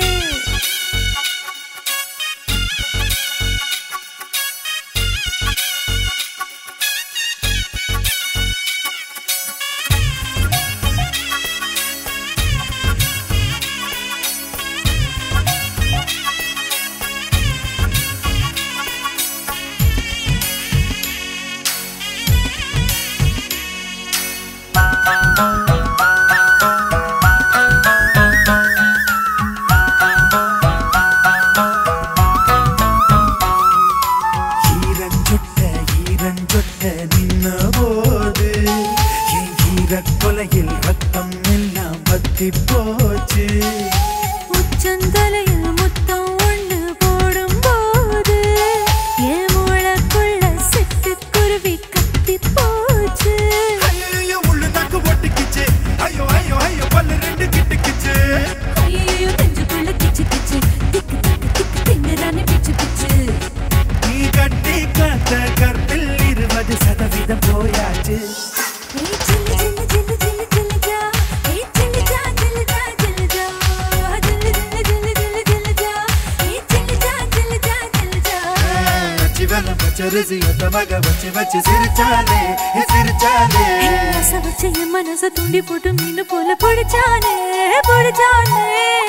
[SPEAKER 8] ஈரஞ்சொட்ட ஈரஞ்சொட்ட நின்ன போது என் ஈரக் கொலையில் ரத்தம் எல்லாம் பத்தி போச்சு
[SPEAKER 4] உச்சந்தலையில் முத்தம் ஒண்ணு போடும் போது என் மூளைக்குள்ள சிட்டுக்குருவி கத்தி போச்சு
[SPEAKER 8] ஐயோ உள்ளு தாக்கு ஒட்டிக்கிச்சு ஐயோ ஐயோ ஐயோ பல்லு ரெண்டு கிட்டுக்கிச்சு
[SPEAKER 4] ஐயோ நெஞ்சுக்குள்ள கிச்சு கிச்சு திக்கு திக்கு திக்கு திங்குறானே பிச்சு பிச்சு
[SPEAKER 8] நீ கட்டி காத்த கற்பில் இருபது சதவீதம் போயாச்சு
[SPEAKER 4] ஏய் சில்லு சில்லு சில்லு சில்லு சில்லுஜா ஏய் சில்லுஜா சில்லுஜா சில்லுஜா சில்லு சில்லு சில்லு சில்லு சில்லுஜா ஏய் சில்லுஜா சில்லுஜா சில்லுஜா
[SPEAKER 8] சிவன பச்சரிசி அந்த மக வச்சு வச்சு சிரிச்சாலே சிரிச்சாலே
[SPEAKER 4] ஆசை வச்சு என் மனச தூண்டி போட்டு மீன் போல பிடிச்சானே பிடிச்சானே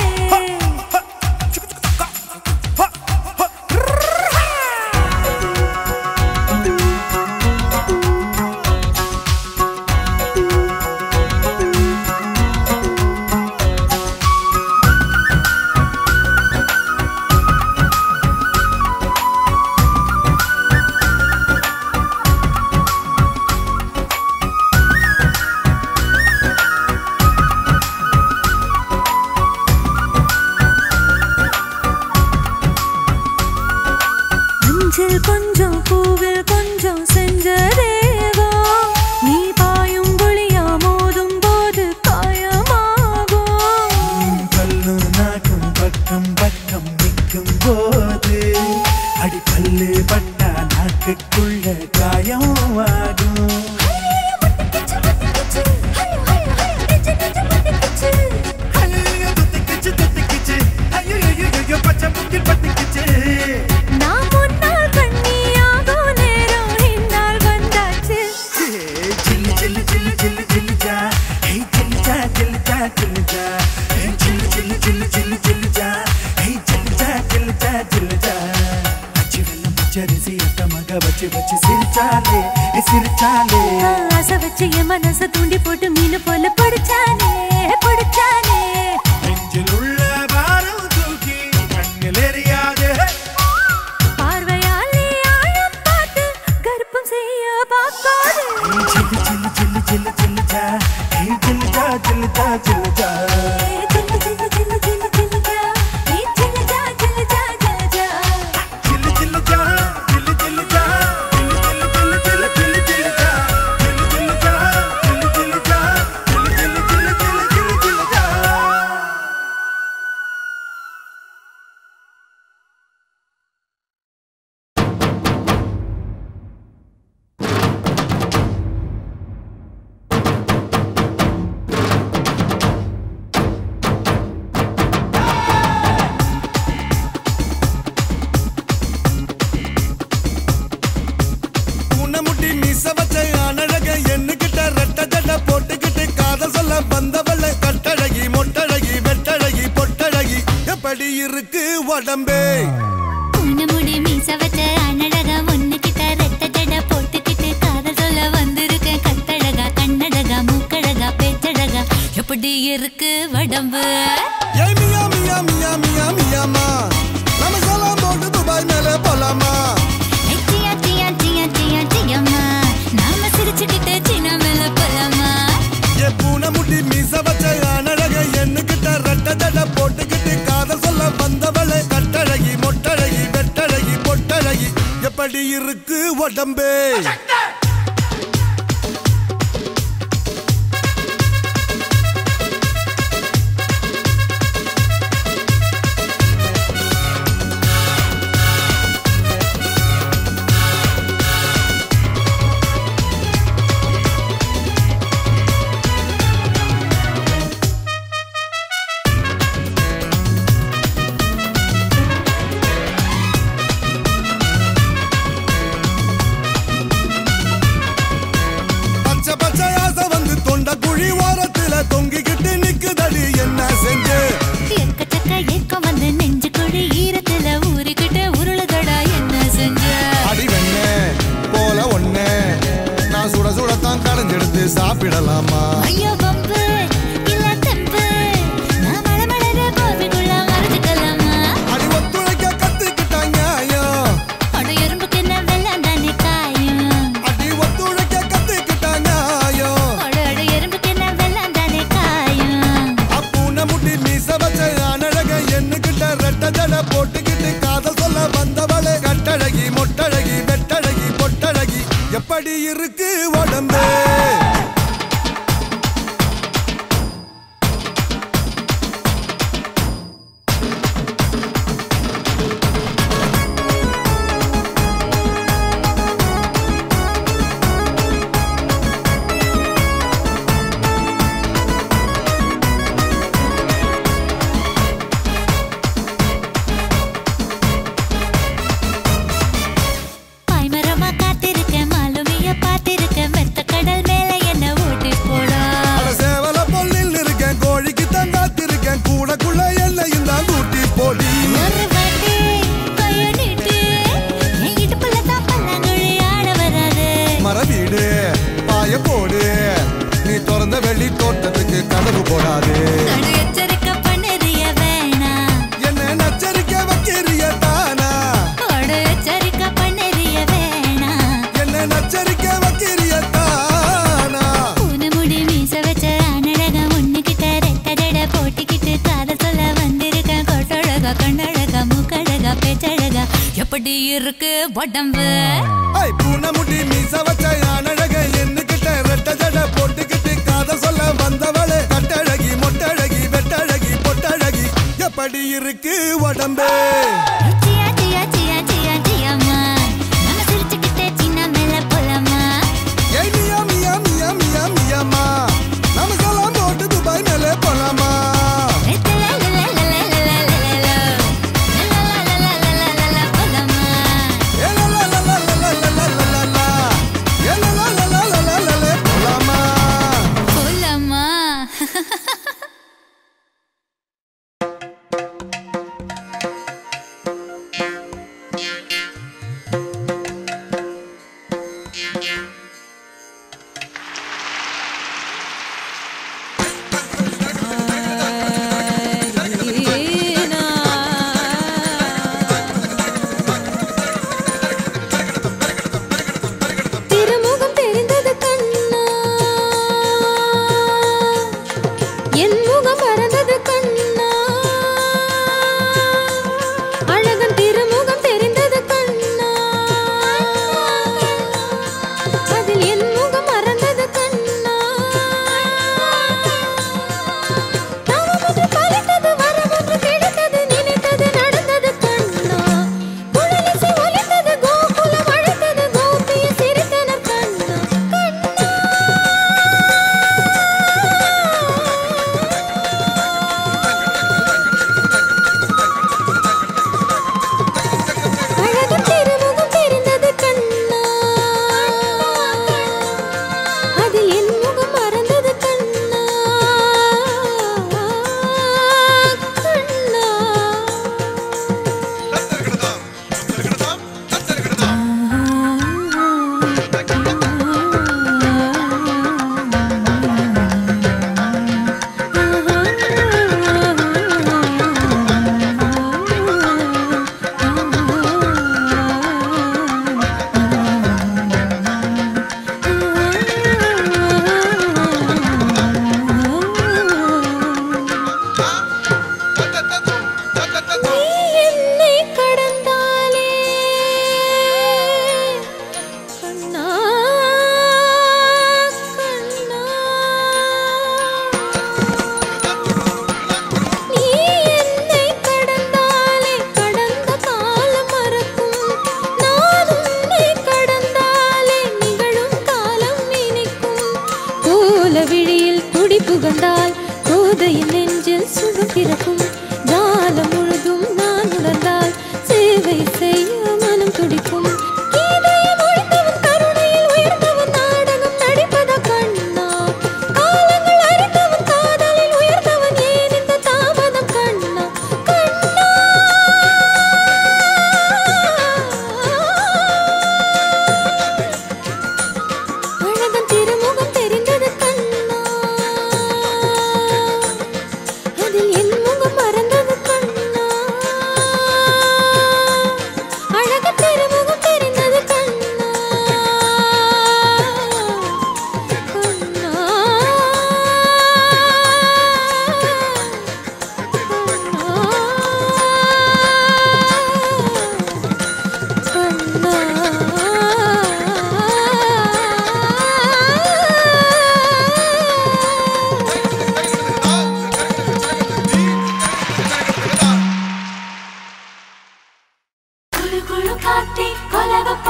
[SPEAKER 4] மஞ்சள் கொஞ்சம் பூவில் கொஞ்சம் செஞ்ச தேவா நீ பாயும் புளியா மோதும் போது காயமாகும்
[SPEAKER 8] கல்லு நாக்கும் பக்கம் பக்கம் நிற்கும் போது அடி கல்லு பட்டா நாக்குக்குள்ள காயம் ஆகும் ஐயோ துத்திக்கிச்சு துத்திக்கிச்சு ஐயோ ஐயோ பச்சை முக்கில் பத்திக்கிச்சு
[SPEAKER 4] நான் முன்னால் கண்ணியாகும் நேரம் இந்நாள் வந்தாச்சு
[SPEAKER 8] சில்லு சில்லு சில்லு சில்லு சில்லு ஜா ஹே சில்லு ஜா சில்லு ஜா சில்லு ஜா ஹே சில்லு சில்லு சில்லு சில்லு சில்லு ஜா ஹே சில்லு ஜா சில்லு ஜா சில்லு ஜா அச்சி வெள்ளம் பச்சரிசி அத்த மக வச்சு வச்சு சிரிச்சாலே சிரிச்சாலே
[SPEAKER 4] ஆசை வச்சு என் மனச தூண்டி போட்டு மீன் போல பிடிச்சானே பிடிச்சானே
[SPEAKER 8] நெஞ்சில் உள்ள பாரம் தூக்கி கண்ணில் எரியாதே
[SPEAKER 4] பார்வையாலே ஆழம் பார்த்து கர்ப்பம் செய்ய பார்க்காது
[SPEAKER 8] சில்லு சில்லு சில்லு சில்லு சில்லு ஜா ஹே சில்லு ஜா சில்லு ஜா சில்லு ஜா
[SPEAKER 4] சில்லு சில்லு சில்லு சில்லு சில்லு ஜா ஏ சில்லு ஜா சில்லு ஜா சில்லு ஜா
[SPEAKER 8] சில்லு சில்லு ஜா சில்லு சில்லு ஜா சில்லு சில்லு சில்லு சில்லு சில்லு சில்லு ஜா சில்லு சில்லு ஜா சில்லு சில்லு ஜா சில்லு சில்லு சில்லு சில்லு சில்லு சில்லு ஜா
[SPEAKER 7] உன்னை முட்டி மீச வச்ச அனழக எண்ணுகிட்ட ரெட்ட ஜட போட்டுக்கிட்டு காதல் சொல்ல வந்தவள கட்டழகி மொட்டழகி வெட்டழகி பொட்டழகி எப்படி இருக்கு உடம்பே
[SPEAKER 9] முடி மீச வச்ச அனடக ஒண்ணுகிட்ட ரெட்ட ஜட போட்டுக்கிட்டு காதல் சொல்ல வந்திருக்கேன் கட்டழகா கண்ணழகா மூக்கழகா பேச்சழகா எப்படி இருக்கு உடம்பு
[SPEAKER 7] ஏய் மியா மியா மியா மியா மியாமா நம்ம சலாம் போட்டு துபாய் மேலே போலாமா
[SPEAKER 9] ஐ, சியா சியா சியா சியா சியா
[SPEAKER 7] எப்படி இருக்கு உடம்பு பச்சை பச்சை ஆசை வந்து தொண்ட குழி ஓரத்துல தொங்கிக்கிட்டு நிக்குதடி என்ன செஞ்சு
[SPEAKER 9] எக்கச்சக்க ஏக்கம் வந்து நெஞ்சு குழி ஈரத்துல ஊறிக்கிட்டு உருளுதடா என்ன செஞ்ச
[SPEAKER 7] அடி வெண்ணே போல ஒண்ணே நான் சுட சுடத்தான் கடைஞ்செடுத்து சாப்பிடலாமா
[SPEAKER 9] ஐயோ பம்பு இல்ல தெம்பு நான் மழமழற கோவிக்குள்ள மறைஞ்சுக்கலாமா
[SPEAKER 7] அடி ஒத்துழைக்க கத்துக்கிட்டாங்க நியாயம்.
[SPEAKER 9] அட எறும்புக்கு என்ன வெள்ளம் தானே காயும்
[SPEAKER 7] அடி ஒத்துழைக்க கத்துக்கிட்டாங்க நியாயம்.
[SPEAKER 9] அட அட எறும்புக்கு என்ன வெள்ளம் தானே காயும்
[SPEAKER 7] அப்பூன முட்டி மீச வச்ச அனழக எண்ணுகிட்ட ரெட்ட ஜட போட்டுக்கிட்டு காதல் சொல்ல வந்தவளே கட்டழகி மொட்டழகி வெட்டழகி பொட்டழகி எப்படி இருக்கு உடம்பு
[SPEAKER 9] பாய்மரமா காத்திருக்கேன் மாலுமிய பார்த்திருக்கேன் மெத்த கடல் மேல என்ன ஓட்டி போடா
[SPEAKER 7] அட சேவல பொல்லில் இருக்கேன் கோழிக்கு தான் காத்திருக்கேன் கூடக்குள்ள எல்லையும் தான் கூட்டி போடி
[SPEAKER 9] ஒரு வாட்டி கைய நீட்டு என் இடுப்புல தான் பல்லாங்குழி ஆட வராது
[SPEAKER 7] மரவீடு பாய போடு நீ திறந்த வெள்ளி தோட்டத்துக்கு கதவு போடாது
[SPEAKER 9] நடு எச்சரிக்கை பண்ணுறிய வேணாம்
[SPEAKER 7] என்ன நச்சரிக்க வைக்கிறிய தானா
[SPEAKER 9] அட எச்சரிக்கை பண்ணுறிய வேணாம்
[SPEAKER 7] என்ன நச்சரிக்க வைக்கிறிய தானா
[SPEAKER 9] பூனை முடி மீச வச்ச அனழகா ஒண்ணுகிட்ட ரெட்ட ஜட போட்டிக்கிட்டு காதல் சொல்ல வந்திருக்கேன் கொட்டழகா கண்ணழகா மூக்கழகா பேச்சழகா எப்படி இருக்கு உடம்பு
[SPEAKER 7] ஐ பூனை முடி மீச வச்ச அனழக எண்ணுகிட்ட ரெட்ட ஜட போட்டுக்கிட்டு காதல் சொல்ல வந்தவளே கட்டழகி மொட்டழகி வெட்டழகி பொட்டழகி எப்படி இருக்கு உடம்பு
[SPEAKER 9] சியா சியா சியா சியா சியாமா நம்ம சிரிச்சுக்கிட்டே சின்ன மேல போலாமா
[SPEAKER 7] ஏய் மியா மியா மியா மியா மியாமா நம்ம சலாம் போட்டு துபாய் மேலே போலாமா ஏ லா லா லா லா லா லா லா லா லா லா லா. ஏ லா லா லா லா லா லா லா லா போலாமா
[SPEAKER 9] போலாமா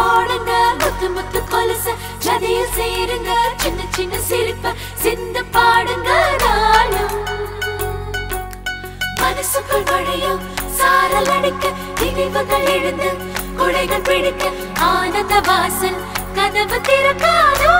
[SPEAKER 2] போடுங்க முத்து முத்து கொலுச ஜதியில் சேருங்க சின்ன சின்ன சிரிப்ப சிந்து பாடுங்க நாளும் மனசுக்குள் மழையும் சாரல் அடிக்க நினைவுகள் எழுந்து குடைகள் பிடிக்க ஆனந்த வாசல் கதவு திறக்காதோ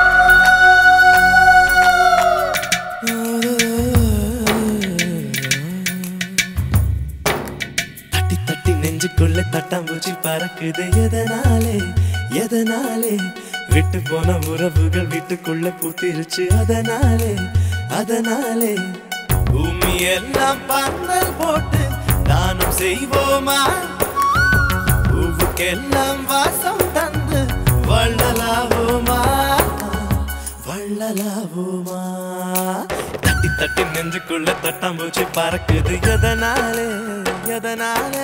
[SPEAKER 1] தட்டி தட்டி நெஞ்சுக்குள்ள தட்டாம்பூச்சி பறக்குது எதனாலே எதனாலே விட்டு போன உறவுகள் வீட்டுக்குள்ள பூத்திருச்சு அதனாலே அதனாலே பூமி எல்லாம் பந்தல் போட்டு தானம் செய்வோமா பூவுக்கெல்லாம் வாசம் தந்து வள்ளலாவோமா வள்ளலாவோமா தட்டி தட்டி நெஞ்சுக்குள்ள தட்டாம்பூச்சி பறக்குது எதனாலே எதனாலே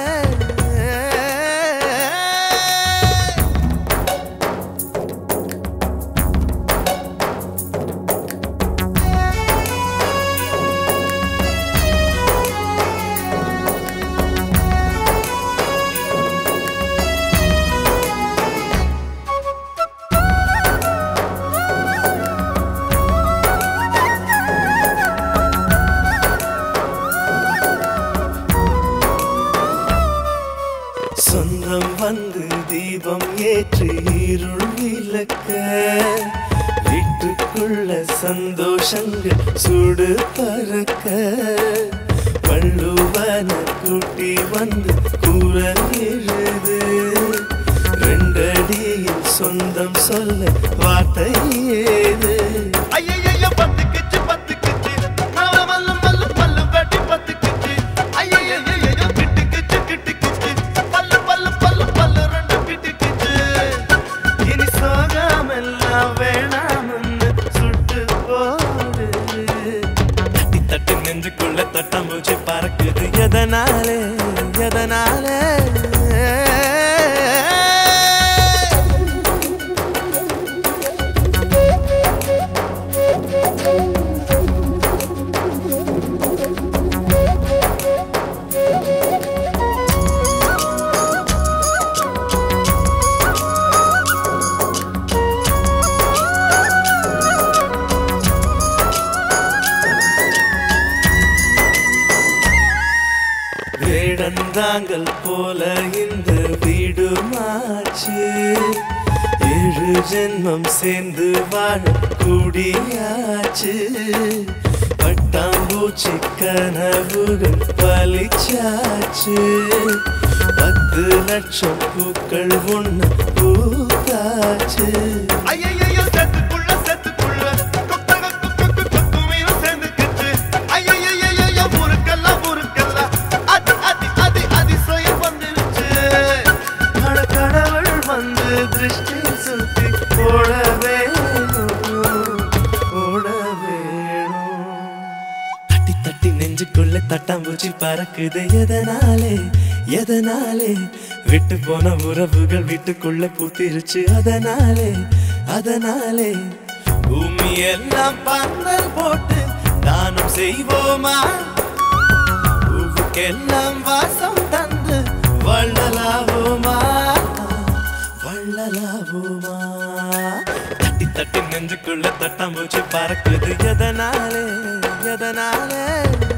[SPEAKER 1] சொந்தம் வந்து தீபம் ஏற்றி இருள் விளக்க வீட்டுக்குள்ள சந்தோஷங்கள் சுடு பறக்க வள்ளுவன கூட்டி வந்து கூறல் எழுது ரெண்டடியில் சொந்தம் சொல்ல வார்த்தை ஏது ஐயையோ பத்துக்குச்சு பத்துக்குச்சு நாவ மல்லு மல்லு மல்லு வெட்டி பத்துக்குச்சு ஐயையோ கிட்டுக்குச்சு கிட்டுக்குச்சு பல்லு பல்லு பல்லு பல்லு ரெண்டு கிட்டுக்குச்சு இனி சோகாமெல்லாம் வேணாம்னு சுட்டு போடு தட்டி தட்டி நெஞ்சுக்குள்ள தட்டாம்பூச்சி பறக்குது எதனாலே எதனாலே வேடந்தாங்கள் போல இந்த வீடு மாச்சு ஏழு ஜென்மம் சேர்ந்து வாழ கூடியாச்சு பட்டாம்பூச்சி கனவுகள் பலிச்சாச்சு பத்து லட்சம் பூக்கள் ஒண்ணு பூத்தாச்சு ஐயையோ செத்துக்குள்ள செத்துக்குள்ள கொக்க கொக்க கொக்க கொத்துமையும் சேர்ந்துக்கிச்சு ஐயையையையோ முறுக்கெல்லாம் முறுக்கெல்லாம் அது அது அது அதிசயம் வந்துருச்சு அட கடவுள் வந்து திருஷ்டி சுத்தி போட வேணும் போட வேணும் தட்டி தட்டி நெஞ்சுக்குள்ள தட்டாம்பூச்சி பறக்குது எதனாலே எதனாலே விட்டு போன உறவுகள் வீட்டுக்குள்ள பூத்திருச்சு அதனாலே அதனாலே பூமி எல்லாம் பந்தல் போட்டு தானம் செய்வோமா பூவுக்கெல்லாம் வாசம் தந்து வள்ளலாவோமா வள்ளலாவோமா தட்டி தட்டி நெஞ்சுக்குள்ள தட்டாம்பூச்சி பறக்குது எதனாலே எதனாலே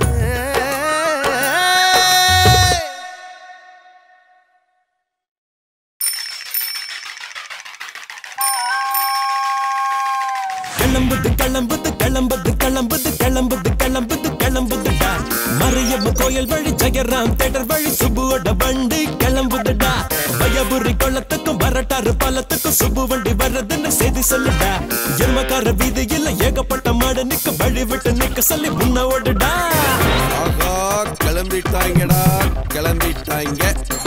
[SPEAKER 10] கிளம்புது கிளம்புது கிளம்புது கிளம்புது கிளம்புது கிளம்புது கிளம்புதுடா மறையம்ம கோயில் வழி ஜெயராம் தேட்டர் வழி சுபுவோட வண்டி கிளம்புதுடா பயபுரி கொள்ளத்துக்கும் வரட்டாறு பாலத்துக்கும் சுபு வண்டி வர்றதுன்னு செய்தி சொல்லுடா எருமக்கார வீதியில் ஏகப்பட்ட மாடு நிக்க வழி விட்டு நிக்க சொல்லி முன்ன ஓடுடா
[SPEAKER 11] ஆகா கிளம்பிட்டாங்கடா கிளம்பிட்டாங்க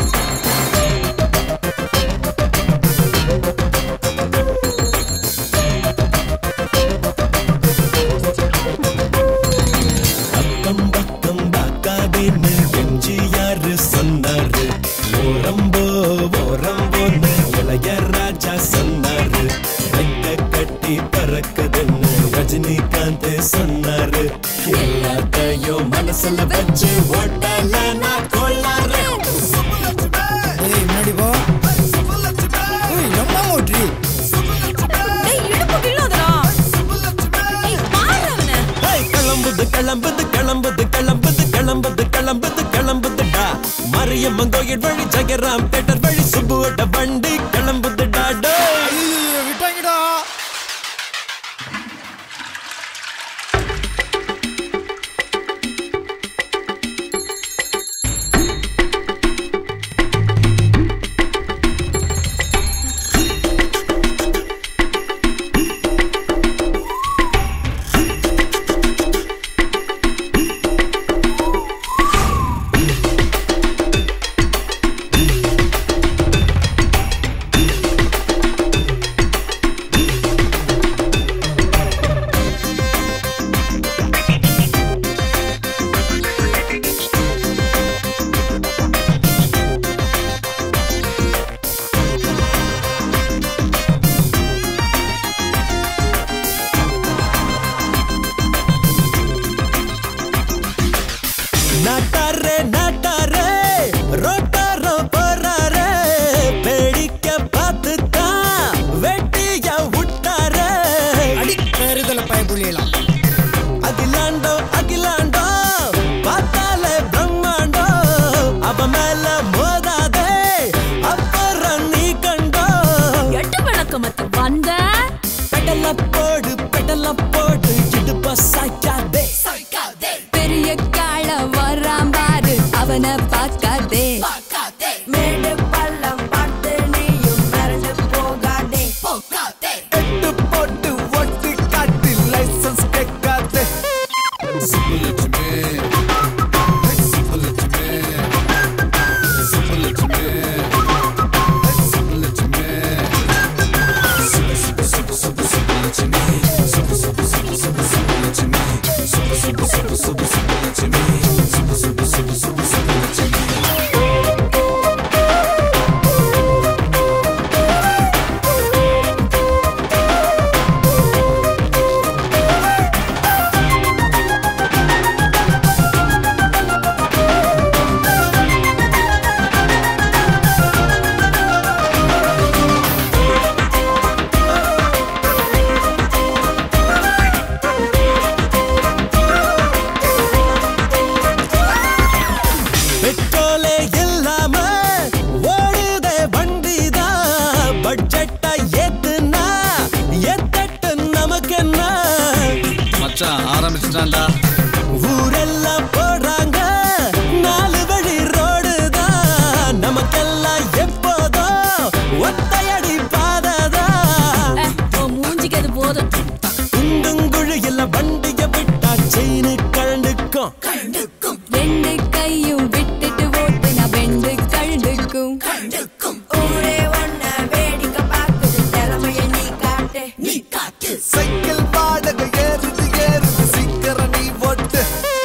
[SPEAKER 10] பக்கம் பக்கம் பார்க்காதேன்னு எம்ஜிஆர் சொன்னாரு ஓரம்போ ஓரம்போன்னு இளையராஜா சொன்னாரு ரெக்க கட்டி பறக்குதுன்னு ரஜினிகாந்த் சொன்னாரு எல்லாத்தையும் மனசுல வச்சு ஓட்டல நான் கொள்ளாரு
[SPEAKER 12] முன்னாடி போ ஏய், என்னம்மா
[SPEAKER 10] கிளம்புது கிளம்புது கிளம்புது கிளம்புது கிளம்புது கிளம்புதுடா மரியம்மன் கோயில் வழி ஜெகராம் தேட்டர் வழி சுப்புவோட வண்டி கிளம்புதுடா டேய்
[SPEAKER 12] விட்டாங்கடா
[SPEAKER 10] நாட்டாரே நாட்டாரே ரோட்டாரோ போறாரே பேடிக்க பார்த்துதான் வெட்டிய விட்டாரே
[SPEAKER 12] அடி பெருதல பயப்புள்ளியலாம்
[SPEAKER 10] அகிலாண்டோ அகிலாண்டோ பார்த்தாலே பிரம்மாண்டோ அவ மேல மோதாதே அப்புறம் நீ கண்டோ
[SPEAKER 13] எட்டு விளக்கமத்து வந்த
[SPEAKER 10] பெடல போடு பெடல போடு இடுப்ப சாய்க்காதே
[SPEAKER 13] பெரிய கால வரான் பாரு அவனை பார்க்காதே மேடு பள்ளம் பார்த்து நீயும் மிரண்டு போகாதே
[SPEAKER 12] எட்டு போட்டு ஒட்டு காட்டு லைசன்ஸ் கேட்காது
[SPEAKER 10] பெட்ரோலே இல்லாம ஓடுதே வண்டிதான் பட்ஜெட்டை ஏத்துனா எத்தட்டு நமக்கு என்ன
[SPEAKER 14] மச்சான் ஆரம்பிச்சிட்டான்டா
[SPEAKER 10] ஊரெல்லாம் போடுறாங்க நாலு வழி ரோடு தான் நமக்கெல்லாம் எப்போதும் ஒத்தையடி பாததான்
[SPEAKER 13] மூஞ்சிக்கு அது போதும்
[SPEAKER 10] குண்டுங்குழியில வண்டிய விட்டா செயினு கழண்டுக்கும்
[SPEAKER 13] ரெண்டு கையும் விட்டுட்டு ஓட்டுனா வெண்டு கழுதுக்கும் ஊரே ஒன்ன வேடிக்கை பார்க்குது திறமைய நீ காட்டு நீ காட்டு
[SPEAKER 12] சைக்கிள் வாடகை ஏறுது ஏறுது சீக்கிரம் நீ ஓட்டு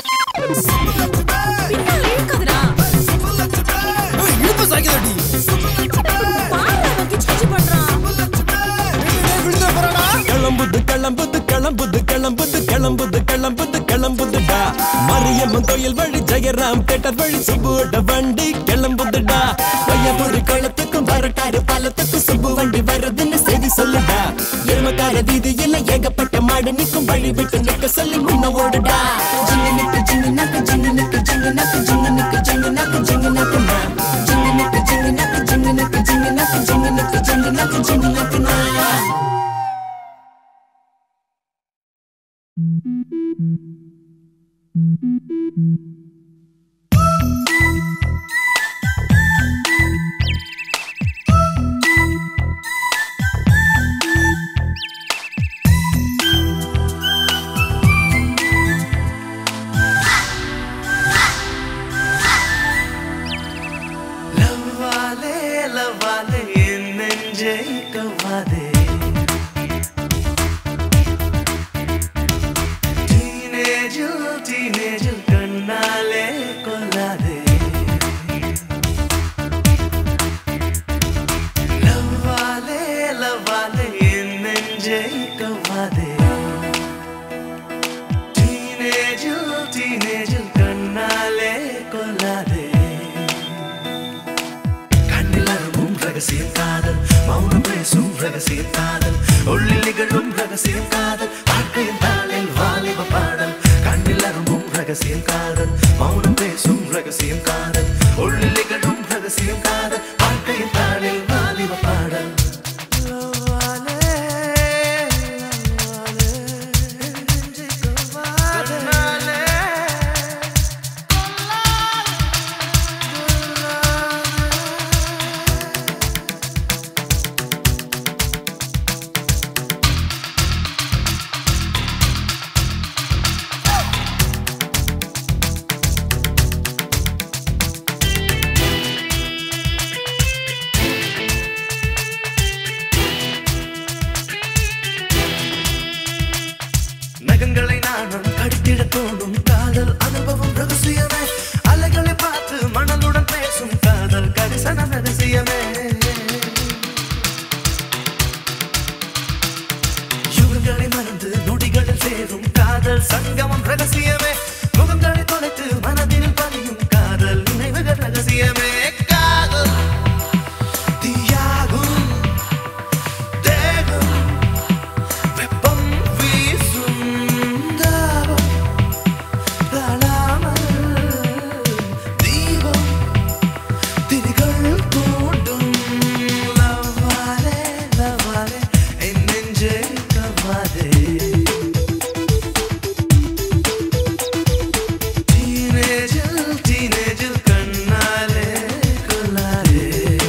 [SPEAKER 13] இழுக்குதுடா
[SPEAKER 12] இழுப்பு சாய்க்குதடி
[SPEAKER 10] கிளம்புது கிளம்புது கிளம்புது கிளம்புது கிளம்புது கிளம்புது கிளம்புதுடா மரியம்மன் கோயில் வழி ஜெயராம் தேட்டர் வழி சுப்புவோட வண்டி கிளம்புதுடா பையபுரி குளத்துக்கும் வரட்டாறு பாலத்துக்கும் சுப்பு வண்டி வருதுன்னு செய்தி சொல்லுடா எருமக்கார வீதியில ஏகப்பட்ட மாடு நிக்கும் வழி விட்டு நிக்க சொல்லி முன்ன ஓடுடா ஜிங்கு நிக்கு ஜிங்கு நக்கு ஜிங்கு நிக்கு ஜிங்கு நக்கு ஜிங்கு நிக்கு ஜிங்கு நக்கு ஜிங்கு நக்கு நா ஜிங்கு நிக்கு ஜிங்கு நக்கு ஜிங்கு நிக்கு ஜிங்கு நக்கு ஜிங்கு நிக்கு ஜிங்கு நக்கு ஜிங்கு நக்கு நா
[SPEAKER 8] லவ்வாலே லவ்வாலே என் நெஞ்சை கவ்வாதே டீனேஜில் டீனேஜில் கண்ணாலே கொல்லாதே லவ்வாலே லவ்வாலே என் நெஞ்சை கவ்வாதே டீனேஜில் டீனேஜில் கண்ணாலே கொல்லாதே கண்ணில் அரும்பும் ரகசிய காதல் மௌனம் பேசும் ரகசிய காதல் உள்ளில் நிகழும் ரகசிய காதல் வாழ்க்கையின் தாளில் வாலிப பாடல் கண்ணில் அரும்பும் சங்கமம் ரகசியமே முகங்களை தொலைத்து மனதில் பதியும் காதல் நினைவுகள் ரகசியமே காதல் தீயாகும் தேகம் வெப்பம் வீசும் தாபம் தாழாமல் தீபம் திரிகள் தூண்டும் லவ்வாலே லவ்வாலே என் நெஞ்சே கவ்வாதே டீனேஜில் டீனேஜில் கண்ணாலே கொல்லாதே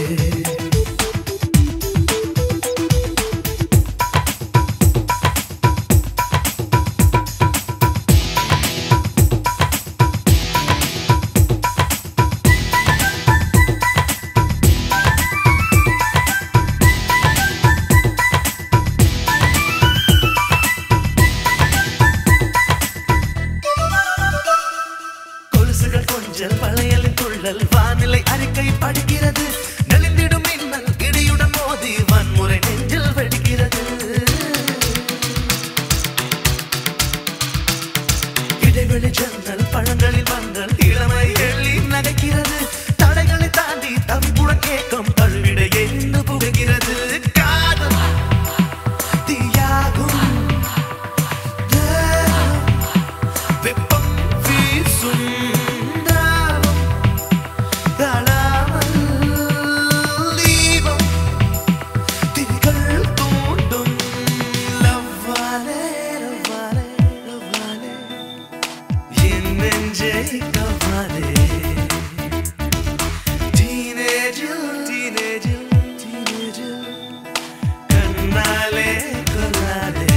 [SPEAKER 8] கொலுசுகள் கொஞ்சல் வளையலின் துள்ளல் வானிலை அறிக்கை படிக்கிறது நெளிந்திடும் மின்னல் இடியுடன் மோதி வன்முறை நெஞ்சில் வெடிக்கிறது இடைவெளி ஜன்னல் பழங்களில் மங்கள் இளமை எள்ளி நகைக்கிறது தடைகளை தாண்டி தவிப்புடன் கேட்கும் தழுவிட எரிந்து புகைகிறது காதல் தீயாகும் தேகம் வெப்பம் வீசும் தாகம் தாழாமல் தீபம் திரிகள் தூண்டும் லவ்வாலே லவ்வாலே லவ்வாலே என் நெஞ்சை கவ்வாலே டீனேஜில் டீனேஜில் டீனேஜில் கண்ணாலே கொல்லாதே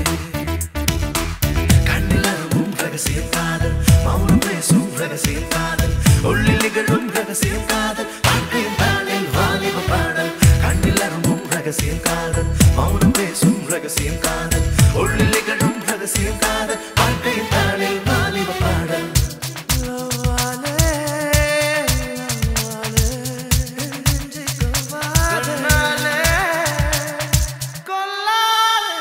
[SPEAKER 8] கண்ணிலவும் ரகசிய காதல் மௌனம் பேசும் ரகசிய காதல் உள்ளில் நிகழும் ரகசிய காதல் வாழ்க்கையின் தாளில் வாலிப பாடல் கண்ணிலவும் ரகசிய காதல் மௌனம் பேசும் ரகசிய காதல் உள்ளில் நிகழும் ரகசிய காதல் வாழ்க்கையின் தாளில் வாலிப பாடல் லவ்வாலே, லவ்வாலே, நெஞ்சை கொவ்வாதே. கொல்லாதே,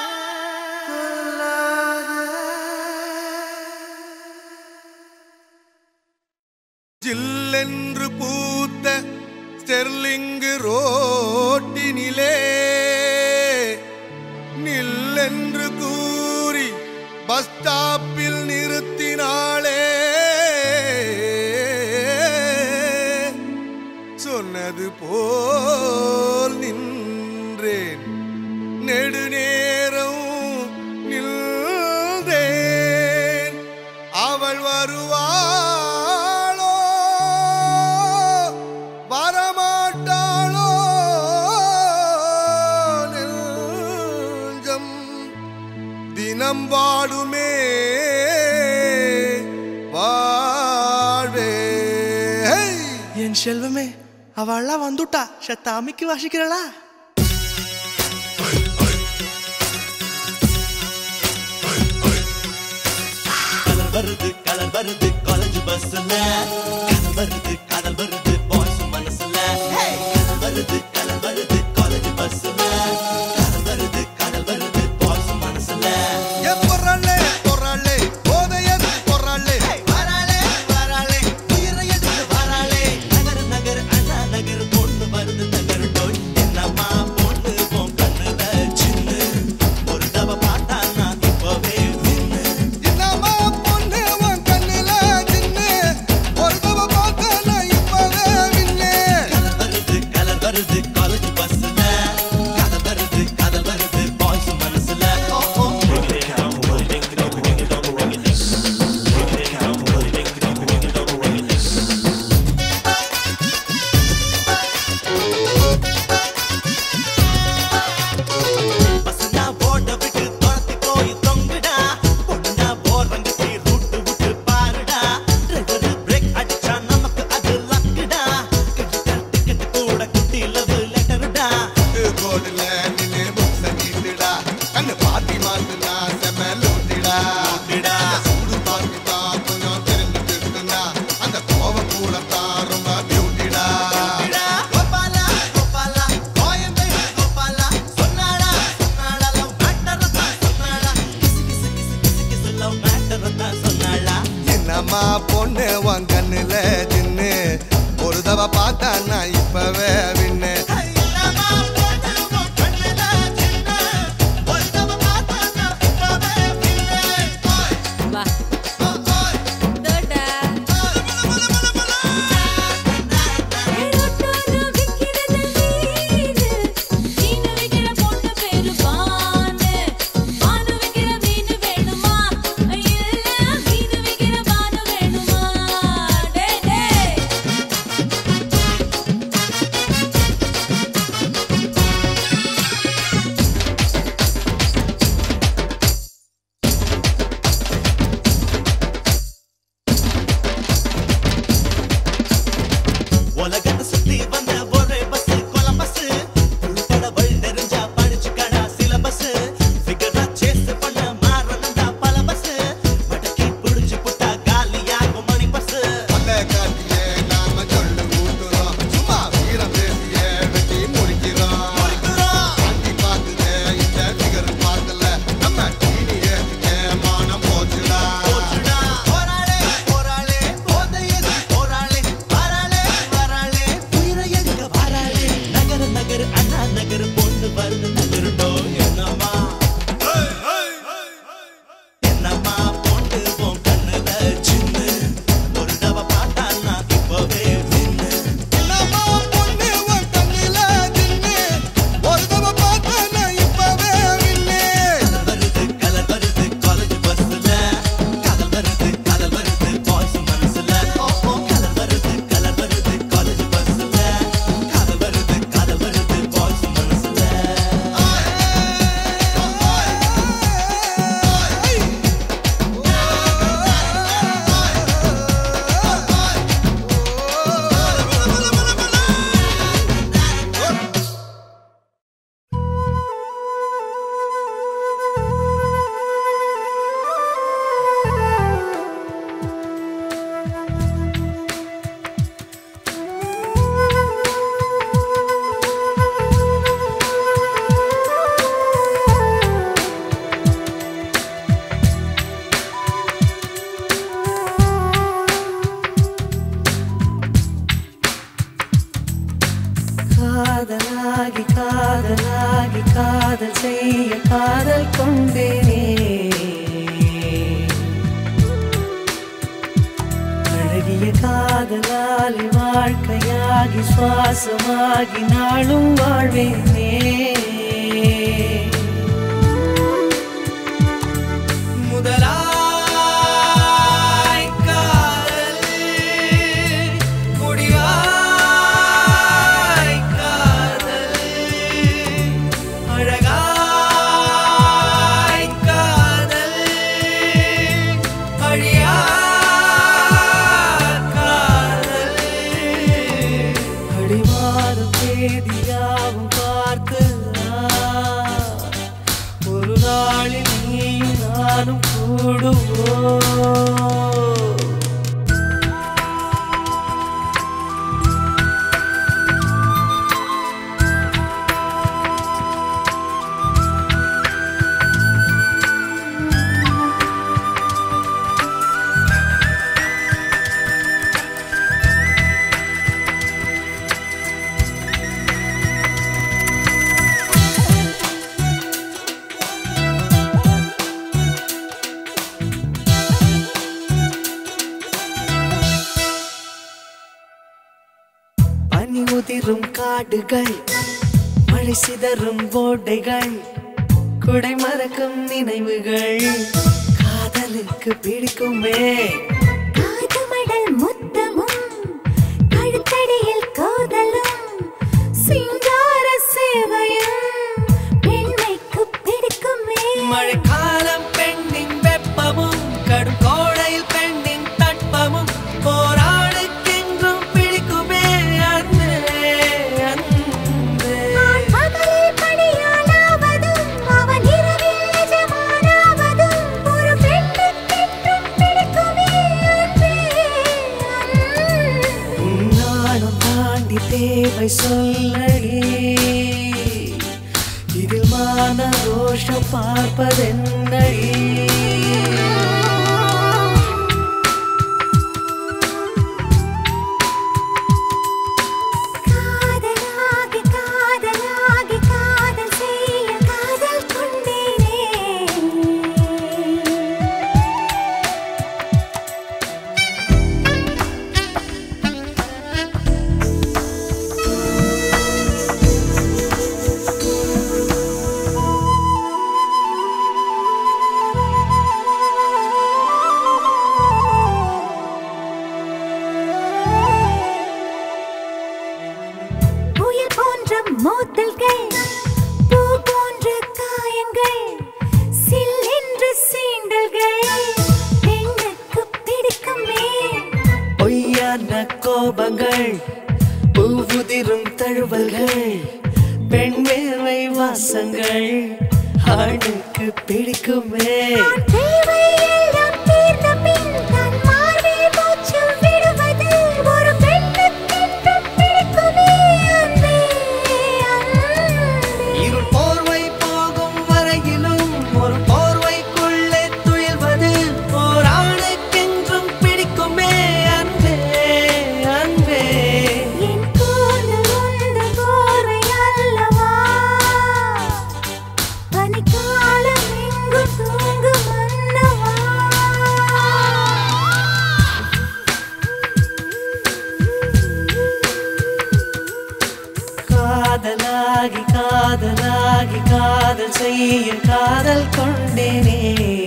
[SPEAKER 12] ஜில்லென்று பூத்த ஸ்டெர்லிங்கு ரோட்டினிலே நில்லென்று கூறி பஸ் ஸ்டாப்பில் நிறுத்தினாளே சொன்னது போல் நின்றேன் நெடுநேரம் நின்றேன் அவள் வருவாளோ வரமாட்டாளோ நெஞ்சம் தினம் வாடுமே வாழ்வே
[SPEAKER 8] என் செல்வமே அவள்லாம் வந்துட்டா சத்தாமிக்கு வாசிக்கிறளா
[SPEAKER 1] கலர் வருது கலர் வருது காலேஜ் பஸ்ல கலர் வருது காதல் வருது பாய்ஸ் மனசுல கலர் வருது கலர் வருது காலேஜ் பஸ்ல கலர் வருது காதல் வருது பாய்ஸ் மனசுல
[SPEAKER 12] ஏ பொறாளே பொறாளே போதையது பொறாளே
[SPEAKER 1] வராளே வராளே உயிரை எடுத்து வராளே நகர் நகர் அண்ணா நகர் பொண்ணு வருது நகர் டோய் என்னம்மா பொண்ணு உன் கண்ணுல சின்ன ஒரு தவ பாட்டா நான் இப்பவே வின்னு
[SPEAKER 12] என்னம்மா பொண்ணு உன் கண்ணுல சின்ன ஒரு
[SPEAKER 15] காதல் செய்ய காதல் கொண்டேனே அழகிய காதலால் வாழ்க்கையாகி சுவாசமாகி நாளும் வாழ்வேனே முதலாய் காதல் முடிவாய் காதல் அழகாய் காதல் அழியா காதல் அடிவாத தேதியாவும் பார்த்து ஒரு நாளில் நீயும் நானும் கூடுவோம் பனி உதிரும் காடுகள் மழை சிதறும் ஓடைகள் குடை மறக்கும் நினைவுகள் காதலுக்கு பிடிக்குமே
[SPEAKER 2] காதுமடல் முத்தமும் கழுத்தடியில் கோதலும் சிங்கார சேவையும் பெண்மைக்கு பிடிக்குமே
[SPEAKER 15] மழைக்காலம் பெண்ணின் வெப்பமும் கடும் கோடையில் பெண்ணின் தட்பமும் போராடுக்கென்றும் பிடிக்குமே அன்பே அன்பே
[SPEAKER 2] நான் பகலில் பணியாளாவதும் அவன் இரவில் நிஜமானாவதும் ஒரு பெண்ணுக்கென்றும் பிடிக்குமே அன்பே
[SPEAKER 15] நானும் தாண்டி தேவை சொல்லடி இதில் மான ரோஷம் பார்ப்பதென்னடி
[SPEAKER 2] காதலாகி காதலாகி காதல் செய்ய காதல் கொண்டேனே புயல் போன்ற மோதல்கள் பூ போன்ற காயங்கள் சில்லென்ற சீண்டல்கள் பெண்ணுக்கு பிடிக்குமே
[SPEAKER 15] பொய்யான கோபங்கள் பூவுதிரும் தழுவல்கள் பெண் வேர்வை வாசங்கள் ஆணுக்கு பிடிக்குமே
[SPEAKER 2] தேவை எல்லாம் தீர்ந்த பின் தன் மார்பில் மூச்சு விடுவது ஒரு பெண்ணுக்கென்றும் பிடிக்குமே அன்பே
[SPEAKER 15] இருள் போர்வை போகும் வரையிலும் ஒரு போர்வைக்குள்ளே துயில்வது ஓர் ஆணுக்கென்றும் பிடிக்குமே அன்பே அன்பே
[SPEAKER 2] என் கூந்தல் உந்த போர்வை அல்லவா பனிக்காலம் எங்கும் தூங்கும் மன்னவா
[SPEAKER 15] காதலாகி காதலாகி காதல் செய்ய காதல் கொண்டேனே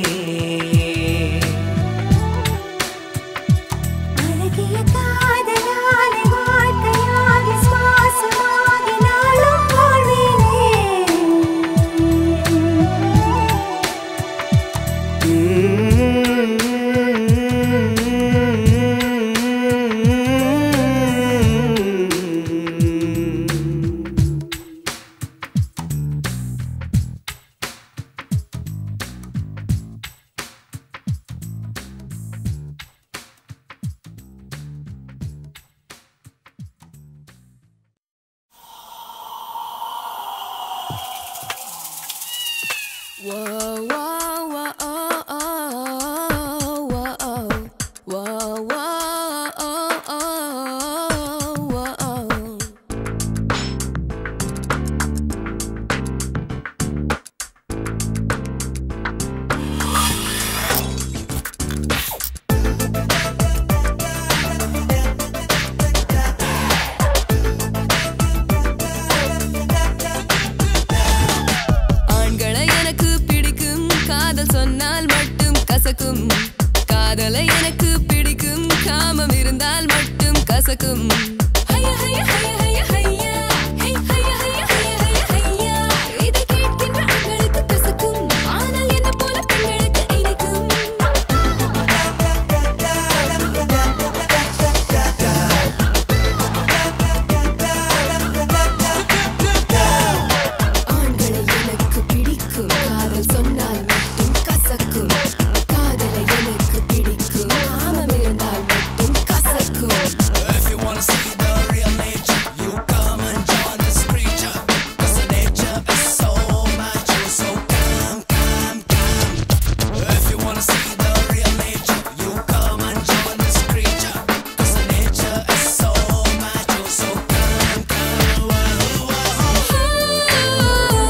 [SPEAKER 2] அழகிய காதலாலே வாழ்க்கையாகி சுவாசமாகி நாளும் வாழ்வேனே
[SPEAKER 13] Whoa, whoa, whoa, oh, oh, whoa, oh, whoa, whoa, oh, oh, whoa, oh. கசக்கும் காதலை எனக்கு பிடிக்கும் காமம் இருந்தால் மட்டும் கசக்கும் ஹையா, ஹையா, ஹையா, ஹையா, ஹையா. ஹை, ஹையா, ஹையா, ஹையா, ஹையா, ஹையா. இதை கேட்கின்ற ஆண்களுக்கு கசக்கும் ஆனால் என்ன போல பெண்களுக்கு இனிக்கும் ஆண்களை எனக்கு பிடிக்கும் காதல் சொன்னால் மட்டும் கசக்கும் காதலை எனக்கு பிடிக்கும் காமம் இருந்தால் மட்டும் கசக்கும்
[SPEAKER 1] If you wanna see the real nature, you come and join this creature. 'Cause the nature is so macho, so come, come, come. If you wanna see the real nature, you come and join this creature. 'Cause the nature is so macho, so come, come. Whoa, whoa.